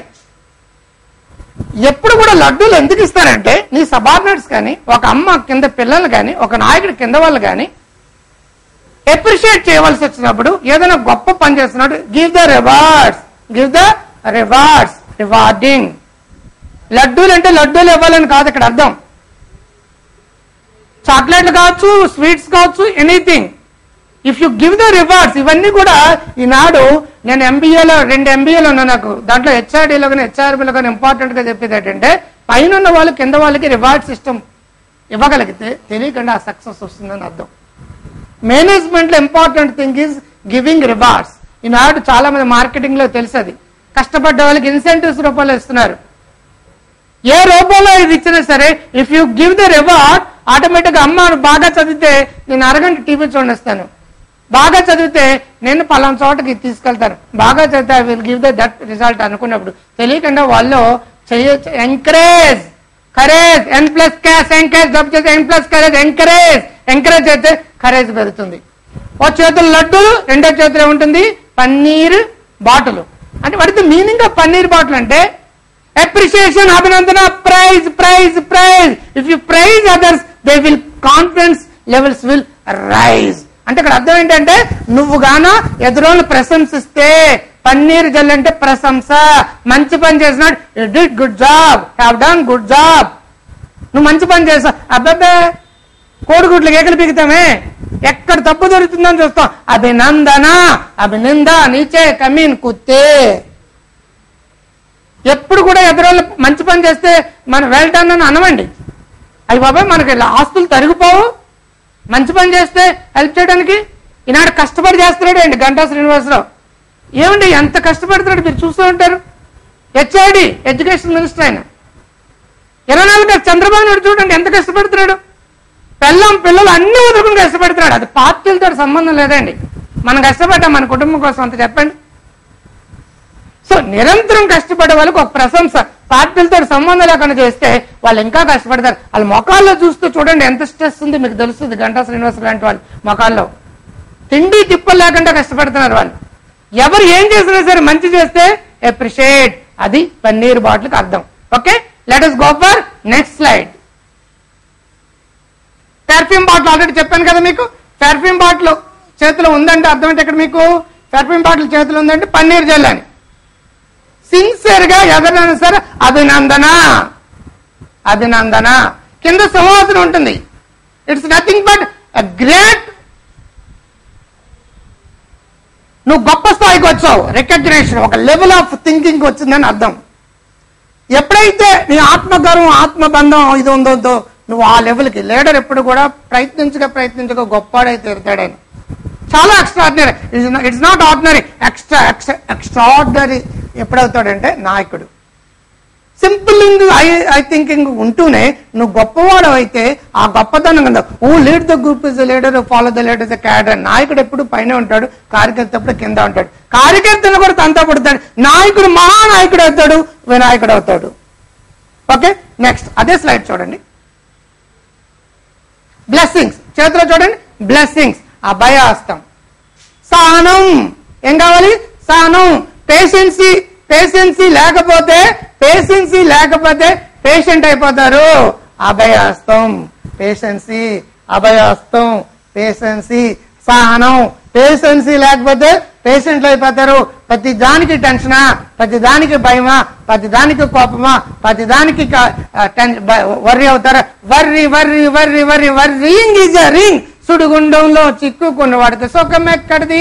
B: ఎప్పుడు కూడా లడ్డూలు ఎందుకు ఇస్తారంటే నీ సబార్డినేట్స్ కానీ ఒక అమ్మ కింద పిల్లలు కానీ ఒక నాయకుడి కింద వాళ్ళు కానీ అప్రిషియేట్ చేయవలసి వచ్చినప్పుడు ఏదైనా గొప్ప పని చేస్తున్నాడు give the rewards give the rewards rewarding లడ్డూలు అంటే లడ్డూలు ఇవ్వాలని కాదు ఇక్కడ అర్థం చాక్లెట్లు కావచ్చు స్వీట్స్ కావచ్చు anything if you give the rewards ఇవన్నీ కూడా ఈనాడు నేను ఎంబీఏలో రెండు ఎంబీఏలో ఉన్నా నాకు దాంట్లో హెచ్ఆర్డీలో కానీ హెచ్ఆర్బీలో కానీ ఇంపార్టెంట్ గా చెప్పేది ఏంటంటే పైన ఉన్న వాళ్ళు కింద వాళ్ళకి రివార్డ్ సిస్టమ్ ఇవ్వగలిగితే తెలియకుండా ఆ సక్సెస్ వస్తుందని అర్థం మేనేజ్మెంట్ లో important thing is giving rewards ఈనాడు చాలా మంది మార్కెటింగ్ లో తెలుసది కష్టపడ్డ వాళ్ళకి ఇన్సెంటివ్స్ రూపంలో ఇస్తున్నారు ఏ రూపంలో ఇది ఇచ్చినా సరే if you give the reward automatic అమ్మ బాగా చదివితే నేను అరగంట టీవీ చూడేస్తాను బాగా చదివితే నేను పలానా చోటకి తీసుకెళ్తాను బాగా చదివితే I will give the that result అనుకున్నప్పుడు తెలియకుండా వాళ్ళు చేయొచ్చు encourage courage en plus cash encourage డబ్బు చేస్తే en plus courage encourage encourage అయితే కరేజ్ పెరుగుతుంది ఓ చేతులు లడ్డూలు రెండో చేతులు ఏముంటుంది పన్నీర్ బాటిల్ అంటే వాటికి మీనింగ్ ఆఫ్ పన్నీర్ బాటిల్ అంటే అప్రిషియేషన్ అభినందన praise praise praise if you praise others they will confidence levels will rise అంటే ఇక్కడ అర్థం ఏంటంటే నువ్వు గాన ఎదురోళ్ళు ప్రశంసిస్తే పన్నీర్ జల్ అంటే ప్రశంస మంచి పని చేసినాడు you did good job have done good job నువ్వు మంచి పని చేసావు అబ్బాబే
C: కోడిగుడ్లు ఏకలు పీకుతామే ఎక్కడ తప్పు దొరుకుతుందని చూస్తాం అభినందన అభినంద నీచే కమీన్ కుత్తే ఎప్పుడు కూడా ఎదురోళ్ళు మంచి పని చేస్తే మనం వెల్టన్ అని అనవండి అయ్యి బాబాయ్ మనకి ఇలా ఆస్తులు తరిగిపోవు మంచి పని చేస్తే హెల్ప్ చేయడానికి ఈనాడు కష్టపడి చేస్తున్నాడు అండి గంటా శ్రీనివాసరావు ఏమండి ఎంత కష్టపడుతున్నాడు మీరు చూస్తూ ఉంటారు హెచ్ఐడి ఎడ్యుకేషన్ మినిస్టర్ ఆయన ఇరవై నాలుగు గంటలు చంద్రబాబు నాయుడు చూడండి ఎంత కష్టపడుతున్నాడు పిల్లం పిల్లలు అన్ని వదులుకుని కష్టపడుతున్నాడు అది పార్టీలతో సంబంధం లేదండి మనం కష్టపడ్డాం మన కుటుంబం కోసం అంత చెప్పండి సో నిరంతరం కష్టపడే వాళ్ళకి ఒక ప్రశంస పార్టీలతో సంబంధం లేకుండా చేస్తే వాళ్ళు ఇంకా కష్టపడతారు వాళ్ళ మొఖాల్లో చూస్తూ చూడండి ఎంత స్ట్రెస్ ఉంది మీకు తెలుస్తుంది గంటా శ్రీనివాస లాంటి వాళ్ళు మొఖాల్లో తిండి తిప్పలు లేకుండా కష్టపడుతున్నారు వాళ్ళు ఎవరు ఏం చేసినా సరే మంచి చేస్తే అప్రిషియేట్ అది పన్నీర్ బాటిల్కి అర్థం okay let us go for next slide perfume bottle already చెప్పాను కదా మీకు పెర్ఫ్యూమ్ బాటిల్ చేతిలో ఉందంటే అర్థం ఏంటి ఇక్కడ మీకు పెర్ఫ్యూమ్ బాటిల్ చేతిలో ఉందంటే పన్నీర్ జెల్ అని సిన్సియర్ గా ఎవరైనా సరే అభినందన అభినందన కింద సంవాసన ఉంటుంది ఇట్స్ నథింగ్ బట్ గ్రేట్ నువ్వు గొప్ప స్థాయికి వచ్చావు రికగ్నేషన్ ఒక లెవెల్ ఆఫ్ థింకింగ్ వచ్చిందని అర్థం ఎప్పుడైతే నీ ఆత్మగౌరవం ఆత్మబంధం ఇది ఉందో నువ్వు ఆ లెవెల్కి లీడర్ ఎప్పుడు కూడా ప్రయత్నించగా ప్రయత్నించగా గొప్పవాడై తీరుతాడని చాలా extraordinary it's not ordinary extra extraordinary ఎప్పుడవుతాడంటే నాయకుడు సింపుల్ ఐ ఐ థింకింగ్ ఉంటూనే నువ్వు గొప్పవాడు అయితే ఆ గొప్పతనం కదా ఓ lead the group is leader follow the leader is cadre నాయకుడు ఎప్పుడు పైన ఉంటాడు కార్యకర్త ఎప్పుడు కింద ఉంటాడు కార్యకర్తలు కూడా తంతా పడతాడు నాయకుడు మహానాయకుడు అవుతాడు వినాయకుడు అవుతాడు ఓకే నెక్స్ట్ అదే స్లైడ్ చూడండి బ్లెస్సింగ్స్ చేతిలో చూడండి బ్లెస్సింగ్స్ అభయాస్తం సహనం ఏం కావాలి సహనం పేషెన్సీ పేషెన్సీ లేకపోతే పేషెన్సీ లేకపోతే పేషెంట్ అయిపోతారు అభయాస్తం పేషెన్సీ అభయాస్తం పేషెన్సీ సహనం పేషెన్సీ లేకపోతే పేషెంట్లు అయిపోతారు ప్రతి దానికి టెన్షనా ప్రతి దానికి భయమా ప్రతి దానికి కోపమా ప్రతి దానికి వర్రి అవుతారా worry worry worry worry worrying is a ring సుడిగుండంలో చిక్కుకున్న వాడికి సుఖం ఎక్కడిది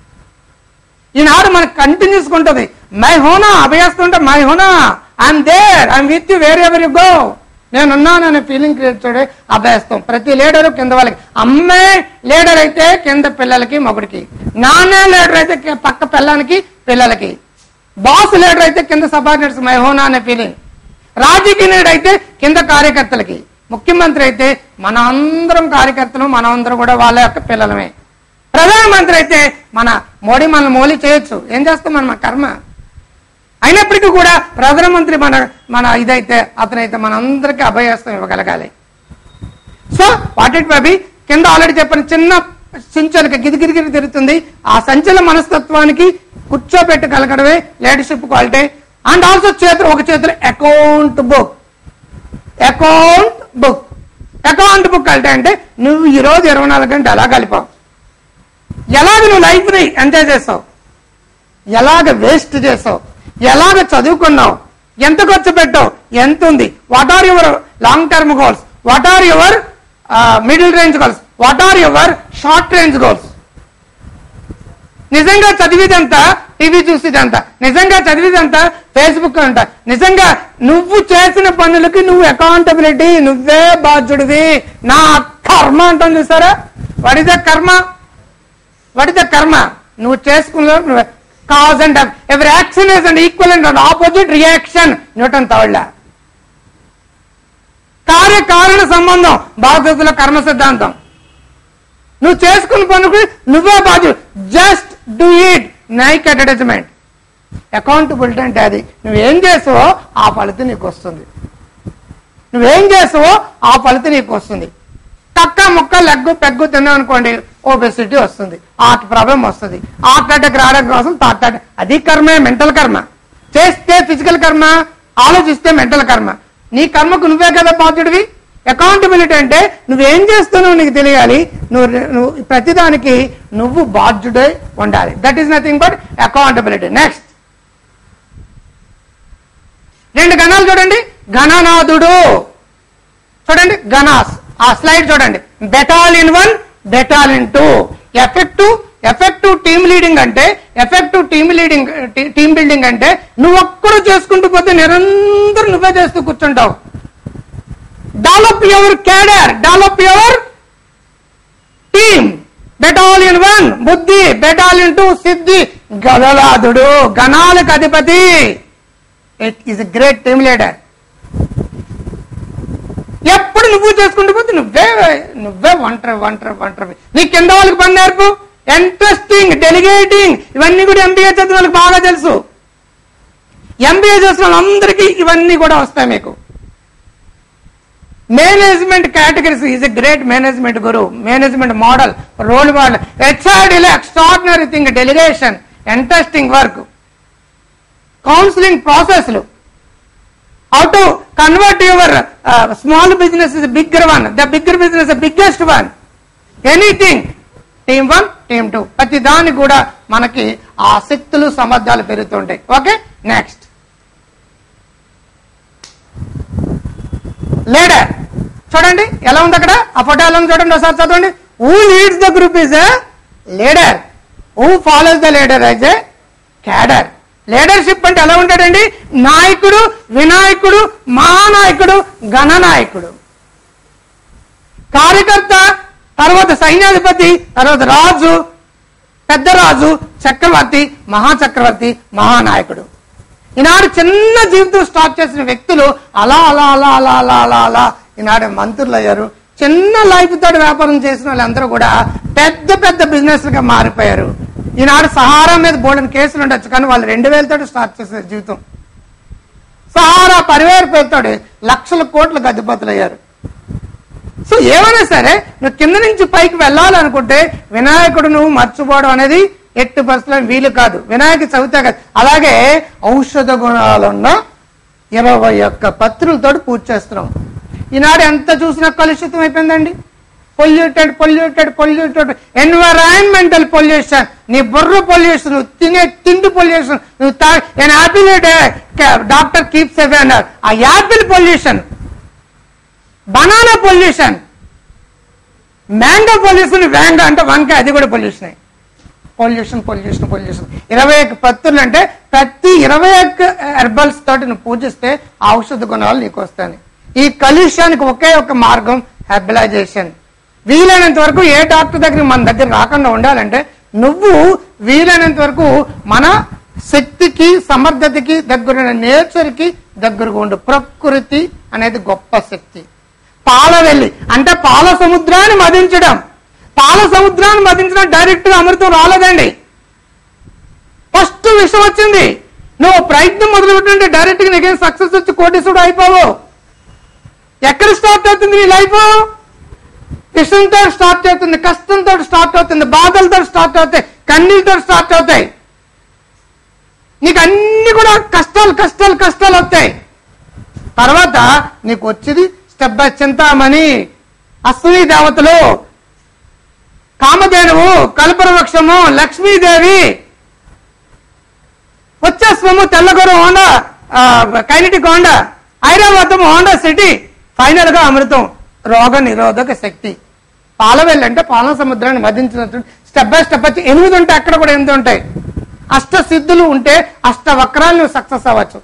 C: ఈనాడు మనకు కంటిన్యూస్ ఉంటుంది మై హోనా అభయస్తుంటే మై హోనా I'm there I'm with you wherever you go నేను ఉన్నాను అనే ఫీలింగ్ క్రియేట్ చేయడే అభయస్తాం ప్రతి లీడరు కింద వాళ్ళకి అమ్మే లీడర్ అయితే కింద పిల్లలకి మొగుడికి నాన్నే లీడర్ అయితే కి- పక్క పిల్లలకి పిల్లలకి బాస్ లీడర్ అయితే కింద సబార్డినేట్స్ మై హోనా అనే ఫీలింగ్ రాజకీయ లీడర్ అయితే కింద కార్యకర్తలకి ముఖ్యమంత్రి అయితే మన అందరం కార్యకర్తలు మన అందరం కూడా వాళ్ళ యొక్క పిల్లలమే ప్రధానమంత్రి అయితే మన మోడీ మన మోలీ చేయొచ్చు ఏం చేస్తాం మన మన కర్మ అయినప్పటికీ కూడా ప్రధానమంత్రి మన మన ఇదైతే అతనైతే మనందరికీ అభయస్తం ఇవ్వగలగాలి సో వాట్ ఇట్ బి కింద ఆల్రెడీ చెప్పిన చిన్న సించలకి గిరిగిరిగిరి తిరుగుతుంది ఆ సంచల మనస్తత్వానికి కూర్చోబెట్టగలగడమే లీడర్షిప్ క్వాలిటీ అండ్ ఆల్సో చేతులు ఒక చేతులు account book account book account book అంటే అంటే నువ్వు ఈ రోజు ఇరవై నాలుగు గంటలు ఎలా కలిపావు ఎలాగ నువ్వు లైఫ్ ని ఎంజాయ్ చేస్తావు ఎలాగ వేస్ట్ చేసావు ఎలాగ చదువుకున్నావు ఎంత ఖర్చు పెట్టావు ఎంత ఉంది what are your long term goals what are your middle range goals what are your short range goals నిజంగా చదివిదంతా టీవీ చూసేదంతా నిజంగా చదివిదంతా ఫేస్బుక్ అంట నిజంగా నువ్వు చేసిన పనులకి నువ్వు అకౌంటబిలిటీ నువ్వే బాధ్యుడివి నా కర్మ అంటుంది చూసారా what is the karma what is the karma నువ్వు చేసుకున్న కాజ్ అండ్ ఎవరి action is and equal and opposite reaction Newton third కార్యకారణ సంబంధం బాధ్యతల కర్మ సిద్ధాంతం నువ్వు చేసుకున్న పనుకు నువ్వే బాధ్యుడు just do it Nike advertisement accountability అంటే అది నువ్వేం చేసావో ఆ ఫలితం నీకు వస్తుంది నువ్వేం చేసావో ఆ ఫలితం నీకు వస్తుంది తక్క ముక్క లెగ్గు పెగ్గు తిన్నావు అనుకోండి ఓబెసిటీ వస్తుంది హార్ట్ ప్రాబ్లం వస్తుంది హార్ట్ అటాక్ రావడం కోసం థాట్ అటాక్ అది కర్మే మెంటల్ కర్మ చేస్తే ఫిజికల్ కర్మ ఆలోచిస్తే మెంటల్ కర్మ నీ కర్మకు నువ్వే కదా బాధ్యుడివి అకౌంటబిలిటీ అంటే నువ్వేం చేస్తున్నావు నీకు తెలియాలి నువ్వు నువ్వు ప్రతిదానికి నువ్వు బాధ్యుడై ఉండాలి that is nothing but accountability next రెండు గణాలు చూడండి గణనాథుడు చూడండి గణాస్ ఆ స్లైడ్ చూడండి battalion one battalion two effective effective team leading అంటే effective team leading team building అంటే నువ్వు ఒక్కడు చేసుకుంటూ పోతే నిరంతరం నువ్వే చేస్తూ కూర్చుంటావు develop your cadre develop your team battalion one బుద్ధి బెటాలియన్ టూ సిద్ధి గదలాదుడు గణాలకు అధిపతి it is a great team leader ఎప్పుడు నువ్వు చేసుకుంటూ పోతే నువ్వే నువ్వే ఒంటరి ఒంటరి ఒంటరి నీ కింద వాళ్ళకి పని నేర్పు ఇంట్రెస్టింగ్ డెలిగేటింగ్ ఇవన్నీ కూడా ఎంబీఏ చదివిన వాళ్ళకి బాగా తెలుసు ఎంబీఏ చేసిన వాళ్ళందరికీ ఇవన్నీ కూడా వస్తాయి మీకు management categories is a great management guru management model role model హెచ్ఆర్డీలో extraordinary thing delegation interesting work counselling ప్రాసెస్లు how to convert your small business is bigger one the bigger business biggest one anything team one team two ప్రతి దాన్ని కూడా మనకి ఆ శక్తులు సమర్థాలు పెరుగుతుంటాయి ఓకే నెక్స్ట్ లీడర్ చూడండి ఎలా ఉంది అక్కడ ఆ ఫోటో ఎలా ఉంది చూడండి ఒకసారి చదవండి who leads the group is a leader who follows the leader as a cadre leadership అంటే ఎలా ఉంటాడండి నాయకుడు వినాయకుడు మహానాయకుడు గణనాయకుడు కార్యకర్త తర్వాత సైన్యాధిపతి తర్వాత రాజు పెద్ద రాజు చక్రవర్తి మహాచక్రవర్తి మహానాయకుడు ఈనాడు చిన్న జీవితం స్టార్ట్ చేసిన వ్యక్తులు అలా అలా అలా అలా అలా అలా అలా ఈనాడు మంత్రులు అయ్యారు చిన్న లైఫ్ తోటి వ్యాపారం చేసిన వాళ్ళందరూ కూడా పెద్ద పెద్ద బిజినెస్ గా మారిపోయారు ఈనాడు సహారా మీద బోల్డెన్ కేసులు ఉండొచ్చు కానీ వాళ్ళు రెండు వేలతోటి స్టార్ట్ చేశారు జీవితం సహారా పరివేరు పేరుతోటి లక్షల కోట్ల గద్దెపతులు అయ్యారు సో ఏమైనా సరే నువ్వు కింద నుంచి పైకి వెళ్ళాలనుకుంటే వినాయకుడు నువ్వు మర్చిపోవడం అనేది ఎట్టి పరిస్థితుల్లో వీలు కాదు వినాయక చవితే కాదు అలాగే ఔషధ గుణాలున్న ఇరవై ఒక్క పత్రులతో పూజ చేస్తున్నాం ఈనాడు ఎంత చూసినా కలుషితం అయిపోయిందండి polluted polluted polluted environmental pollution నీ బుర్ర పొల్యూషన్ నువ్వు తినే తిండి పొల్యూషన్ నువ్వు తా యాపిల్ డాక్టర్ కీప్స్ అవే అన్నారు ఆ apple pollution banana pollution mango pollution వ్యాంగో అంటే వంకాయ అది కూడా పొల్యూషన్ పొల్యూషన్ పొల్యూషన్ పొల్యూషన్ ఇరవై ఒక్క పత్తులు అంటే ప్రతి ఇరవై ఒక్క హెర్బల్స్ తోటి నువ్వు పూజిస్తే ఆ ఔషధ గుణాలు నీకు వస్తాయి ఈ కలుష్యానికి ఒకే ఒక మార్గం హెర్బలైజేషన్ వీలైనంత వరకు ఏ డాక్టర్ దగ్గర మన దగ్గర రాకుండా ఉండాలంటే నువ్వు వీలైనంత వరకు మన శక్తికి సమర్థతకి దగ్గర నేచర్కి దగ్గరగా ఉండు ప్రకృతి అనేది గొప్ప శక్తి పాల వెళ్ళి అంటే పాల సముద్రాన్ని మదించడం పాల సముద్రాన్ని మదించడం డైరెక్ట్ గా అమృతం రాలేదండి ఫస్ట్ విషయం వచ్చింది నువ్వు ప్రయత్నం మొదలు పెట్టంటే డైరెక్ట్ గా నీకేం సక్సెస్ వచ్చి కోటీసుడు అయిపోవు ఎక్కడ స్టార్ట్ అవుతుంది నీ లైఫ్ విషయంతో స్టార్ట్ అవుతుంది కష్టంతో స్టార్ట్ అవుతుంది బాధలతో స్టార్ట్ అవుతాయి కన్నీళ్ళతో స్టార్ట్ అవుతాయి నీకు అన్ని కూడా కష్టాలు కష్టాలు కష్టాలు వస్తాయి తర్వాత నీకు వచ్చేది స్టెప్ బై చింతామణి అశ్విని దేవతలు కామధేనువు కల్పవృక్షము లక్ష్మీదేవి వచ్చేస్తాము తెల్లగొర Honda Kinetic Honda Airavatam Honda City final గా అమృతం రోగ నిరోధక శక్తి పాలవెల్లి అంటే పాల సముద్రాన్ని మదించినట్టు స్టెప్ బై స్టెప్ వచ్చి ఎనిమిది ఉంటాయి అక్కడ కూడా ఎనిమిది ఉంటాయి అష్ట సిద్ధులు ఉంటే అష్ట వక్రాలు నువ్వు సక్సెస్ అవ్వచ్చు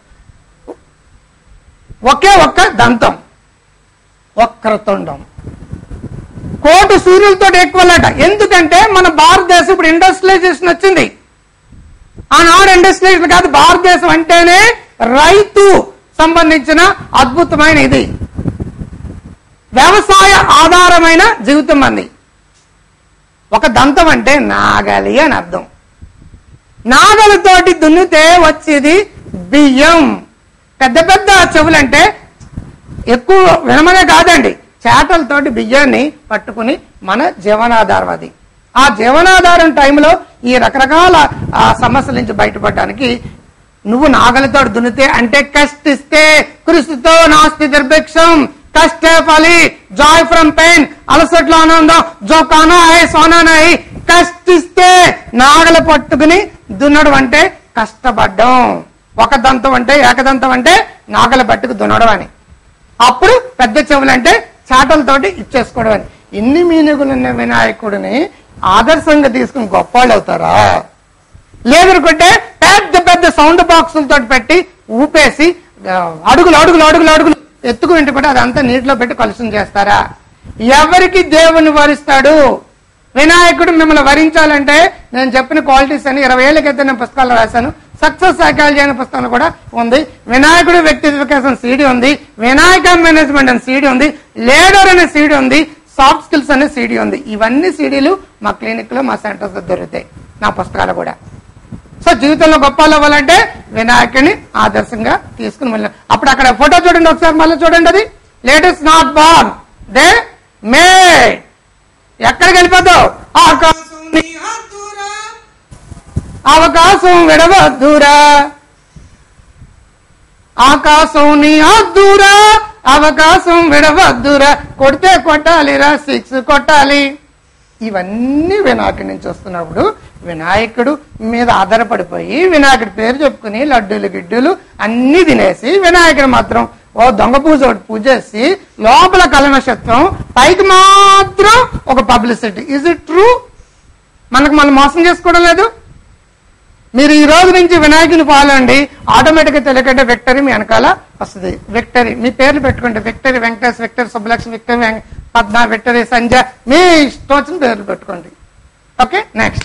C: ఒకే ఒక్క దంతం వక్రతుండం కోటి సూర్యులతో ఎక్కువలట ఎందుకంటే మన భారతదేశం ఇప్పుడు ఇండస్ట్రియలైజేషన్ వచ్చింది ఆనాడు ఇండస్ట్రియలైజేషన్ కాదు భారతదేశం అంటేనే రైతు సంబంధించిన అద్భుతమైన ఇది వ్యవసాయ ఆధారమైన జీవితం మంది ఒక దంతం అంటే నాగలి అని అర్థం నాగలితోటి దున్నితే వచ్చేది బియ్యం పెద్ద పెద్ద చెవులంటే ఎక్కువ వినమనే కాదండి చేటలతోటి బియ్యాన్ని పట్టుకుని మన జీవనాధారం అది ఆ జీవనాధారం టైంలో ఈ రకరకాల ఆ, సమస్యల నుంచి బయటపడడానికి నువ్వు నాగలితో దున్నితే అంటే కష్టిస్తే కృషితో నాస్తి దుర్భిక్షం కష్టే ఫలి జాయ్ ఫ్రమ్ పెయిన్ అలసట్లో ఆనందం జో కానా హై సోనా నై కష్టిస్తే నాగల పట్టుకుని దున్నడం అంటే కష్టపడ్డం ఒక దంతం అంటే ఏకదంతం అంటే నాగల పట్టుకు దున్నడం అని అప్పుడు పెద్ద చెవులు అంటే చాటలతోటి ఇచ్చేసుకోవడం అని ఇన్ని మీనుగులున్న వినాయకుడిని ఆదర్శంగా తీసుకుని గొప్పవాళ్ళు అవుతారా లేదనుకుంటే పెద్ద పెద్ద సౌండ్ బాక్సులతో పెట్టి ఊపేసి ఆ, అడుగులు అడుగులు అడుగులు అడుగులు ఎత్తుకు వెంటబడి అదంతా నీటిలో పెట్టి కలుషం చేస్తారా ఎవరికి దేవుని వరిస్తాడు వినాయకుడు మిమ్మల్ని వరించాలంటే నేను చెప్పిన క్వాలిటీస్ అని ఇరవై ఏళ్ళ క్రితం నేను పుస్తకాలు రాశాను సక్సెస్ సైకాలజీ అనే పుస్తకం కూడా ఉంది వినాయకుడు వ్యక్తిత్వకేషన్ సీడీ ఉంది వినాయక మేనేజ్మెంట్ అనే సీడీ ఉంది లీడర్ అనే సీడీ ఉంది సాఫ్ట్ స్కిల్స్ అనే సీడీ ఉంది ఇవన్నీ సీడీలు మా క్లినిక్ లో మా సెంటర్స్ దొరుకుతాయి నా పుస్తకాలు కూడా సో జీవితంలో గొప్పలు అవ్వాలంటే వినాయకుని ఆదర్శంగా తీసుకుని వెళ్ళాం అప్పుడు అక్కడ ఫోటో చూడండి ఒకసారి మళ్ళీ చూడండి అది latest not born they may ఎక్కడికి వెళ్ళిపోతావు ఆకాశం నీ హద్దురా, అవకాశం విడవద్దురా ఆకాశం నీ హద్దురా అవకాశం విడవద్దురా కొడితే కొట్టాలిరా సిక్స్ కొట్టాలి ఇవన్నీ వినాయకుడి నుంచి వస్తున్నప్పుడు వినాయకుడు మీద ఆధారపడిపోయి వినాయకుడి పేరు చెప్పుకుని లడ్డూలు గిడ్డూలు అన్ని తినేసి వినాయకుడు మాత్రం ఓ దొంగ పూజ ఒకటి పూజ చేసి లోపల కలమశత్వం పైకి మాత్రం ఒక పబ్లిసిటీ ఇజ్ ఇట్ ట్రూ మనకు మనం మోసం చేసుకోవడం లేదు మీరు ఈ రోజు నుంచి వినాయకుని ఫాలో అండి ఆటోమేటిక్ గా తెలియకంటే విక్టరీ మీ వెనకాల వస్తుంది విక్టరీ మీ పేర్లు పెట్టుకోండి victory Venkatesh victory Subbalakshmi victory వెంక- పద్మ విక్టరీ సంజయ్ మీ ఇష్టం వచ్చిన పేర్లు పెట్టుకోండి ఓకే నెక్స్ట్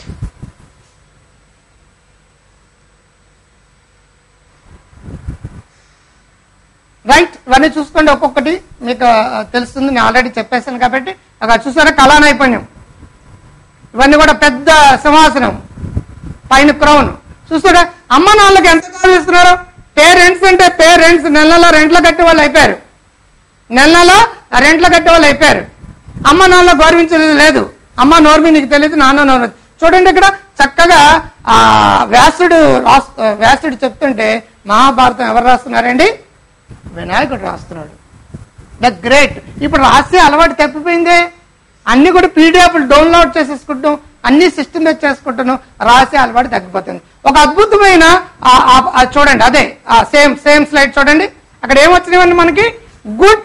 C: రైట్ ఇవన్నీ చూసుకోండి ఒక్కొక్కటి మీకు ఆ, తెలుస్తుంది నేను ఆల్రెడీ చెప్పేశాను కాబట్టి అక్కడ చూసారా కళా నైపుణ్యం ఇవన్నీ కూడా పెద్ద సింహాసనం పైన క్రౌన్ చూస్తారా అమ్మ నాన్నకి ఎంత కాలం ఇస్తున్నారు పేరెంట్స్ అంటే పేరెంట్స్ నెల నెల రెంట్లో కట్టే వాళ్ళు అయిపోయారు నెల నెల రెంట్లో కట్టే వాళ్ళు అయిపోయారు అమ్మ నాన్న గౌరవించలేదు లేదు అమ్మ నోర్మి నీకు తెలియదు నాన్న నోరు చూడండి ఇక్కడ చక్కగా ఆ వ్యాసుడు రాస్ వ్యాసుడు చెప్తుంటే మహాభారతం ఎవరు రాస్తున్నారండి వినాయకుడు రాస్తున్నాడు ద గ్రేట్ ఇప్పుడు రాసే అలవాటు తప్పిపోయిందే అన్ని కూడా పీడిఎఫ్ డౌన్లోడ్ చేసేసుకుంటాం అన్ని సిస్టమ్ చేసుకుంటున్నాం రాసే అలవాటు తగ్గిపోతుంది ఒక అద్భుతమైన ఆ- ఆ- ఆ చూడండి అదే సేమ్ సేమ్ స్లైడ్ చూడండి అక్కడ ఏమొచ్చినాయండి మనకి good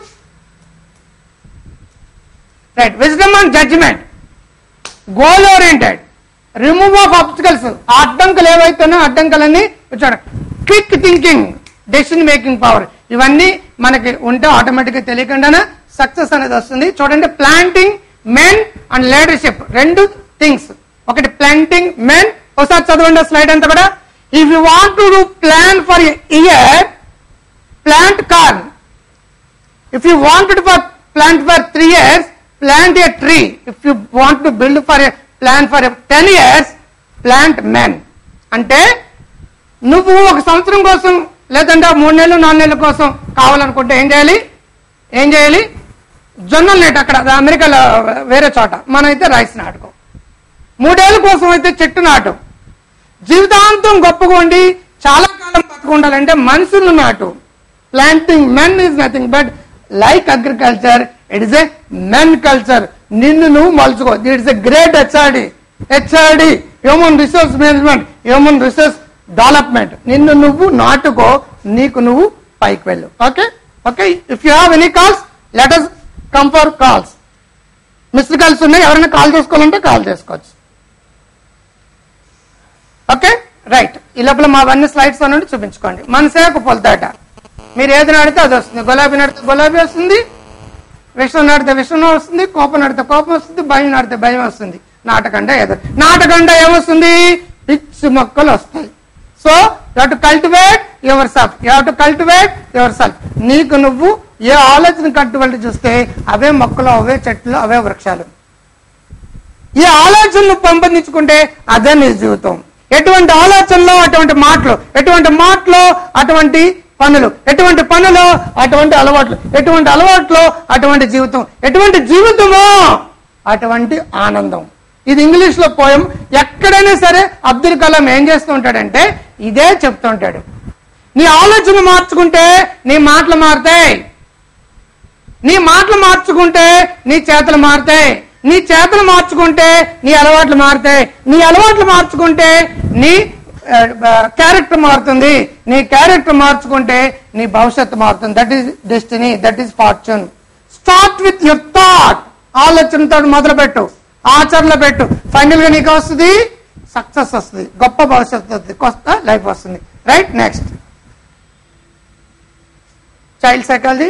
C: right wisdom and judgement goal oriented remove of obstacles ఆ అడ్డంకులు ఏవైతేనో అడ్డంకులన్నీ చూడండి quick thinking decision making power ఇవన్నీ మనకి ఉంటే ఆటోమేటిక్ గా తెలియకుండానే సక్సెస్ అనేది వస్తుంది చూడండి ప్లాంటింగ్ మెన్ అండ్ లీడర్షిప్ రెండు థింగ్స్ ఒకటి ప్లాంటింగ్ మెన్ ఒకసారి చదవండి స్లైడ్ అంతా కూడా if you want to do plan for year plant corn If you wanted for plant for three years, plant a tree. If you want to build for a plant for a ten years, plant men. అంటే నువ్వు ఒక సంవత్సరం కోసం లేదంటే మూడు నెలలు నాలుగు నెలల కోసం కావాలనుకుంటే ఏం చేయాలి ఏం చేయాలి జొన్నలు నేట అక్కడ అది అమెరికాలో వేరే చోట మనమైతే రైస్ నాటుకో మూడేళ్ల కోసం అయితే చెట్టు నాటు జీవితాంతం గొప్పగా ఉండి చాలా కాలం బతుకుండాలంటే మనుషులు నాటు planting men is nothing but like agriculture it is a men culture నిన్ను నువ్వు మలుచుకో it's a great HRD HRD human resource management human resource development నిన్ను నువ్వు నాటుకో నీకు నువ్వు పైకి వెళ్ళు okay okay if you have any calls let us come for calls missed calls ఉన్నాయి ఎవరైనా కాల్ చేసుకోవాలంటే కాల్ చేసుకోవచ్చు ఓకే రైట్ ఈ లోపల మా అవన్నీ స్లైడ్స్ నుండి చూపించుకోండి మనసే ఒక పొలతాట మీరు ఏది నడితే అది వస్తుంది గులాబీ నడితే గులాబీ వస్తుంది విషం నడితే విషం వస్తుంది కోపం నడితే కోపం వస్తుంది భయం నడితే భయం వస్తుంది నాటకండ ఏదో నాటకండ ఏమొస్తుంది పిచ్చి మొక్కలు వస్తాయి so you to cultivate yourself you to cultivate yourself నీకు నువ్వు ఏ ఆలోచన కట్టుబడి చూస్తే అవే మొక్కలు అవే చెట్లు అవే వృక్షాలు ఈ ఆలోచనలు పెంపొందించుకుంటే అదే నీ జీవితం ఎటువంటి ఆలోచనలో అటువంటి మాటలు ఎటువంటి మాటలు అటువంటి పనులు ఎటువంటి పనులు అటువంటి అలవాట్లు ఎటువంటి అలవాట్లు అటువంటి జీవితం ఎటువంటి జీవితమో అటువంటి ఆనందం ఇది ఇంగ్లీష్ లో పోయం ఎక్కడైనా సరే అబ్దుల్ కలాం ఏం చేస్తూ ఉంటాడంటే ఇదే చెప్తూ ఉంటాడు నీ ఆలోచన మార్చుకుంటే నీ మాటలు మారుతాయి నీ మాటలు మార్చుకుంటే నీ చేతలు మారుతాయి నీ చేతలు మార్చుకుంటే నీ అలవాట్లు మారుతాయి నీ అలవాట్లు మార్చుకుంటే నీ క్యారెక్టర్ మారుతుంది నీ క్యారెక్టర్ మార్చుకుంటే నీ భవిష్యత్తు మారుతుంది that is destiny that is fortune start with your thought ఆలోచనతో మొదలు పెట్టు ఆచరణలో పెట్టు ఫైనల్ గా నీకు వస్తుంది సక్సెస్ వస్తుంది గొప్ప భవిష్యత్తు వస్తుంది కొత్త లైఫ్ వస్తుంది right next child psychology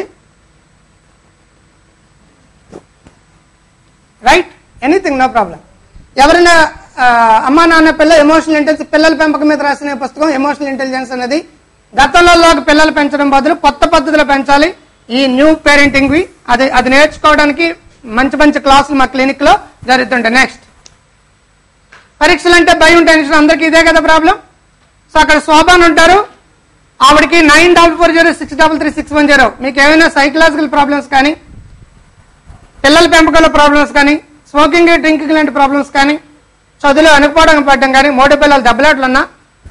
C: right anything no problem ఎవరైనా ఆ, అమ్మా నాన్న పిల్ల ఎమోషనల్ ఇంటెలిజెన్స్ పిల్లల పెంపకం మీద రాసిన పుస్తకం ఎమోషనల్ ఇంటెలిజెన్స్ అనేది గతంలో పిల్లలు పెంచడం బదులు కొత్త పద్ధతిలో పెంచాలి ఈ న్యూ పేరెంటింగ్ వి అది అది నేర్చుకోవడానికి మంచి మంచి క్లాసులు మా క్లినిక్ లో జరుగుతుంటాయి నెక్స్ట్ పరీక్షలు అంటే భయం టెన్షన్ అందరికీ ఇదే కదా ప్రాబ్లం సో అక్కడ శోభాన్ ఉంటారు ఆవిడకి nine double four zero six double three six one zero మీకు ఏమైనా సైకలాజికల్ ప్రాబ్లమ్స్ కానీ పిల్లల పెంపకంలో ప్రాబ్లమ్స్ కానీ స్మోకింగ్ డ్రింకింగ్ లాంటి ప్రాబ్లమ్స్ కానీ చదువులో అనుకోవడం పడడం కానీ మోటి పిల్లలు దెబ్బలాట్లు ఉన్నా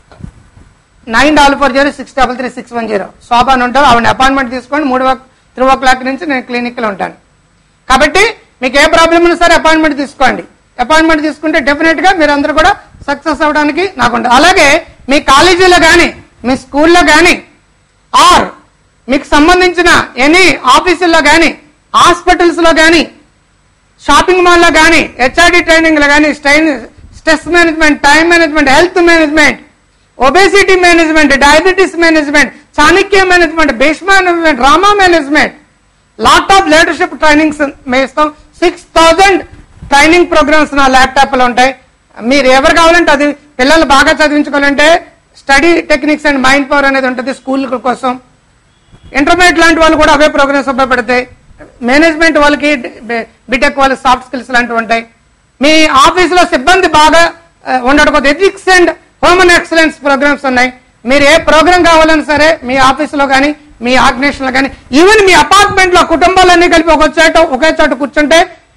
C: nine double four zero six double three six one zero Shobha అని ఉంటారు ఆవిడ అపాయింట్మెంట్ తీసుకోండి మూడు త్రీ ఓ క్లాక్ నుంచి నేను క్లినిక్లో ఉంటాను కాబట్టి మీకు ఏ ప్రాబ్లం ఉన్నా సరే అపాయింట్మెంట్ తీసుకోండి అపాయింట్మెంట్ తీసుకుంటే డెఫినెట్ గా మీరు అందరూ కూడా సక్సెస్ అవ్వడానికి నాకు ఉంటుంది అలాగే మీ కాలేజీలో కానీ మీ స్కూల్లో కానీ ఆర్ మీకు సంబంధించిన ఎనీ ఆఫీసుల్లో కానీ హాస్పిటల్స్ లో కానీ షాపింగ్ మాల్ లో కానీ హెచ్ఆర్డి ట్రైనింగ్ లో కానీ stress management time management health management obesity management diabetes management Chanakya management base management Rama management lot of leadership trainings మేస్తాం సిక్స్ థౌజండ్ ట్రైనింగ్ ప్రోగ్రామ్స్ నా ల్యాప్టాప్ లో ఉంటాయి మీరు ఎవరు కావాలంటే అది పిల్లలు బాగా చదివించుకోవాలంటే study techniques and mind power అనేది ఉంటుంది స్కూల్ కోసం ఇంటర్మీడియట్ లాంటి వాళ్ళు కూడా అవే ప్రోగ్రామ్స్ ఉపయోగపడతాయి మేనేజ్మెంట్ వాళ్ళకి బీటెక్ వాళ్ళకి సాఫ్ట్ స్కిల్స్ లాంటివి ఉంటాయి మీ ఆఫీసులో సిబ్బంది బాగా ఆ, ఉండడం కోసం ethics and human excellence programs ఉన్నాయి మీరు ఏ ప్రోగ్రామ్ కావాలన్నా సరే మీ ఆఫీసులో కానీ మీ ఆర్గనైజేషన్ లో కానీ ఈవెన్ మీ అపార్ట్మెంట్ లో కుటుంబాలన్నీ కలిపి ఒక చోట ఒకే చోట కూర్చుంటే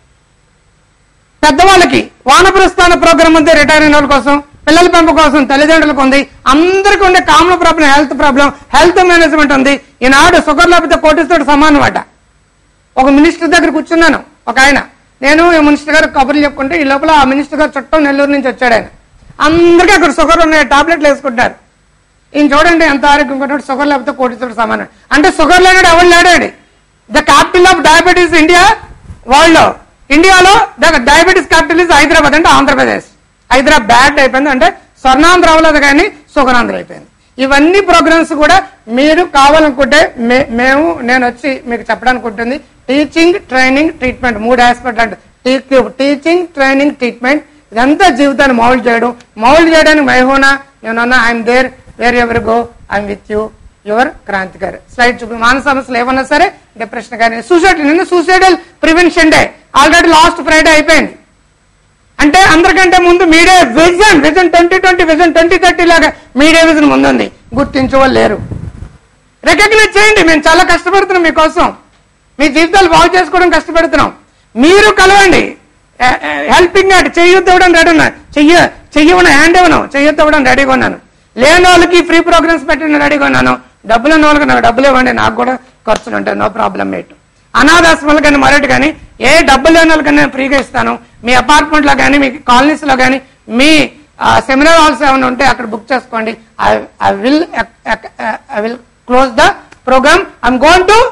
C: పెద్దవాళ్ళకి వానప్రస్థాన ప్రోగ్రామ్ ఉంది రిటైర్ అయిన వాళ్ళ కోసం పిల్లల పెంపు కోసం తల్లిదండ్రులకు ఉంది అందరికీ ఉండే common problem health problem health management ఉంది ఈనాడు షుగర్ లేకపోతే కోటిస్తోటి సమానం అట ఒక మినిస్టర్ దగ్గర కూర్చున్నాను ఒక ఆయన నేను ఈ మినిస్టర్ గారు కబుర్లు చెప్పుకుంటే ఈ లోపల ఆ మినిస్టర్ గారు చుట్టం నెల్లూరు నుంచి వచ్చాడు ఆయన అందరికీ అక్కడ షుగర్ ఉన్నాయి టాబ్లెట్లు వేసుకుంటారు ఈయన చూడండి ఎంత ఆరోగ్యం కొట్టాడు షుగర్ లేకపోతే కోటితోటి సమానం అంటే షుగర్ లేనాడు ఎవరు లేడాడు the capital of diabetes India world లో ఇండియాలో the diabetes capital is Hyderabad అంటే ఆంధ్రప్రదేశ్ హైదరాబాద్ అయిపోయింది అంటే స్వర్ణాంధ్ర అవ్వలేదు కానీ సుగరాంధ్ర అయిపోయింది ఇవన్నీ ప్రోగ్రామ్స్ కూడా మీరు కావాలనుకుంటే మే- మేము నేను వచ్చి మీకు చెప్పడానికి ఉంటుంది టీచింగ్ ట్రైనింగ్ ట్రీట్మెంట్ మూడు ఆస్పెక్ట్ అంటే టీచింగ్ ట్రైనింగ్ ట్రీట్మెంట్ ఇదంతా జీవితాన్ని మౌల్డ్ చేయడం మౌల్డ్ చేయడానికి మైహోనా నేనన్నా I'm there wherever go I'm with you your Kranthi garu slide చూపి మానవ సమస్యలు ఏమన్నా సరే డిప్రెషన్ కానీ సూసైడ్ నిన్న suicidal prevention day already last Friday అయిపోయింది అంటే అందరికంటే ముందు media vision vision twenty twenty vision twenty thirty లాగా మీడియా విజన్ ముందుంది గుర్తించే వాళ్ళు లేరు రికగ్నైజ్ చేయండి మేము చాలా కష్టపడుతున్నాం మీకోసం మీ జీవితాలు బాగు చేసుకోవడం కష్టపడుతున్నాం మీరు కలవండి హెల్పింగ్ హ్యాండ్ చెయ్యొద్దు రెడీ ఉన్నా చెయ్య చెయ్యవన హ్యాండ్ ఇవ్వను చెయ్యొద్దు ఇవ్వడం రెడీగా ఉన్నాను లేని వాళ్ళకి ఫ్రీ ప్రోగ్రామ్స్ పెట్టిన రెడీగా ఉన్నాను డబ్బులు ఉన్న వాళ్ళకి నాకు డబ్బులు ఇవ్వండి నాకు కూడా ఖర్చులు ఉంటాయి నో ప్రాబ్లం మేట్ అనాథాశ్రమాలు కానీ మరొకటి కానీ ఏ డబ్బులు లేని వాళ్ళకి నేను ఫ్రీగా ఇస్తాను మీ అపార్ట్మెంట్ లో కానీ మీ కాలనీస్ లో కానీ మీ సెమినార్ హాల్స్ ఏమైనా ఉంటే అక్కడ బుక్ చేసుకోండి I will I will close the program I'm going to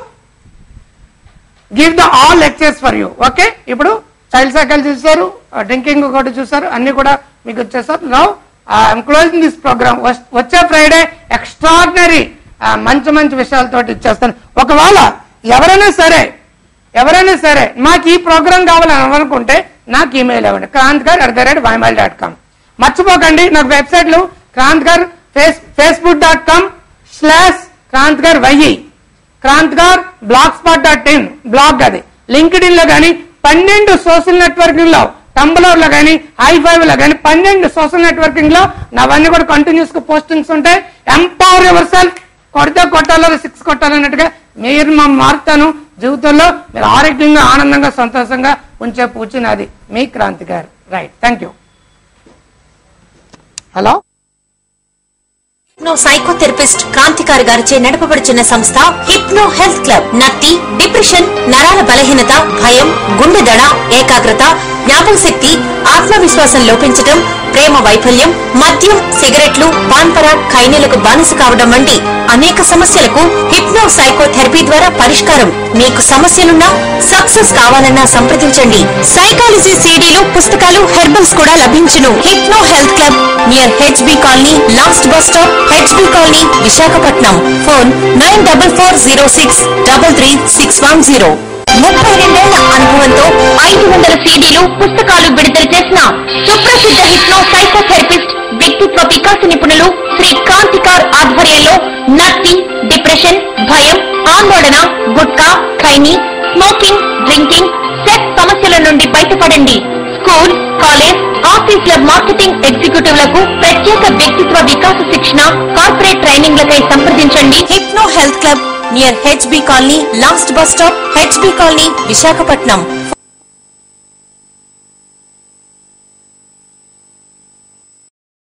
C: give the all lectures for you okay ఇప్పుడు చైల్డ్ సైకిల్ చూసారు డ్రింకింగ్ కూడా చూసారు అన్ని కూడా మీకు వచ్చేసారు now I'm closing this program వచ్చే ఫ్రైడే ఎక్స్ట్రాడినరీ మంచి మంచి విషయాలతో ఇచ్చేస్తాను ఒకవేళ ఎవరైనా సరే ఎవరైనా సరే మాకు ఈ ప్రోగ్రామ్ కావాలని అనుకుంటే నాకు ఈమెయిల్ ఇవ్వండి Kranth garu at the rate ymail dot com మర్చిపోకండి నాకు వెబ్సైట్లు Kranth garu face facebook dot com slash Kranth garu వైఈ Kranth gar blogspot dot in blog అది లింక్డ్ ఇన్ లో కానీ పన్నెండు సోషల్ నెట్వర్కింగ్ లో టంబలర్ లో కానీ హై ఫైవ్ లో కానీ పన్నెండు సోషల్ నెట్వర్కింగ్ లో నావన్నీ కూడా కంటిన్యూస్ గా పోస్టింగ్స్ ఉంటాయి ఎంపవర్ యువర్ సెల్ఫ్ కొడితే కొట్టాలో సిక్స్ కొట్టాలన్నట్టుగా మీరు మా మారుతాను జీవితంలో మీరు ఆరోగ్యంగా ఆనందంగా సంతోషంగా ఉంచే పూచి నాది మీ Kranthi garu right thank you hello
A: hypno psychotherapist Krantikari గారిచే నడపబడుచున్న సంస్థ హిప్నో హెల్త్ క్లబ్ నత్తి డిప్రెషన్ నరాల బలహీనత భయం గుండె దడ ఏకాగ్రత జ్ఞాపక శక్తి ఆత్మవిశ్వాసం లోపించటం ప్రేమ వైఫల్యం మద్యం సిగరెట్లు పాన్పరా ఖైనీలకు బానిస కావడం వంటి అనేక సమస్యలకు హిప్నో సైకోథెరపీ ద్వారా పరిష్కారం మీకు సమస్యలున్నా సక్సెస్ కావాలన్నా సంప్రదించండి సైకాలజీ సీడీలు పుస్తకాలు హెర్బల్స్ కూడా లభించును hypno health club near HB colony last bus stop HB colony Visakhapatnam phone nine double four zero six double three six one zero ముప్పై రెండేళ్ల అనుభవంతో ఐదు వందల సీడీలు పుస్తకాలు విడుదల చేసిన సుప్రసిద్ధ హిప్నో సైకోథెరపిస్ట్ వ్యక్తిత్వ వికాస నిపుణులు శ్రీ కాంతికార్ ఆధ్వర్యంలో నత్తి డిప్రెషన్ భయం ఆందోళన gutka khaini smoking drinking sex సమస్యల నుండి బయటపడండి స్కూల్ కాలేజ్ ఆఫీసుల మార్కెటింగ్ ఎగ్జిక్యూటివ్లకు ప్రత్యేక వ్యక్తిత్వ వికాస శిక్షణ కార్పొరేట్ ట్రైనింగ్లకై సంప్రదించండి hypno health club near HB colony last bus stop HB colony Visakhapatnam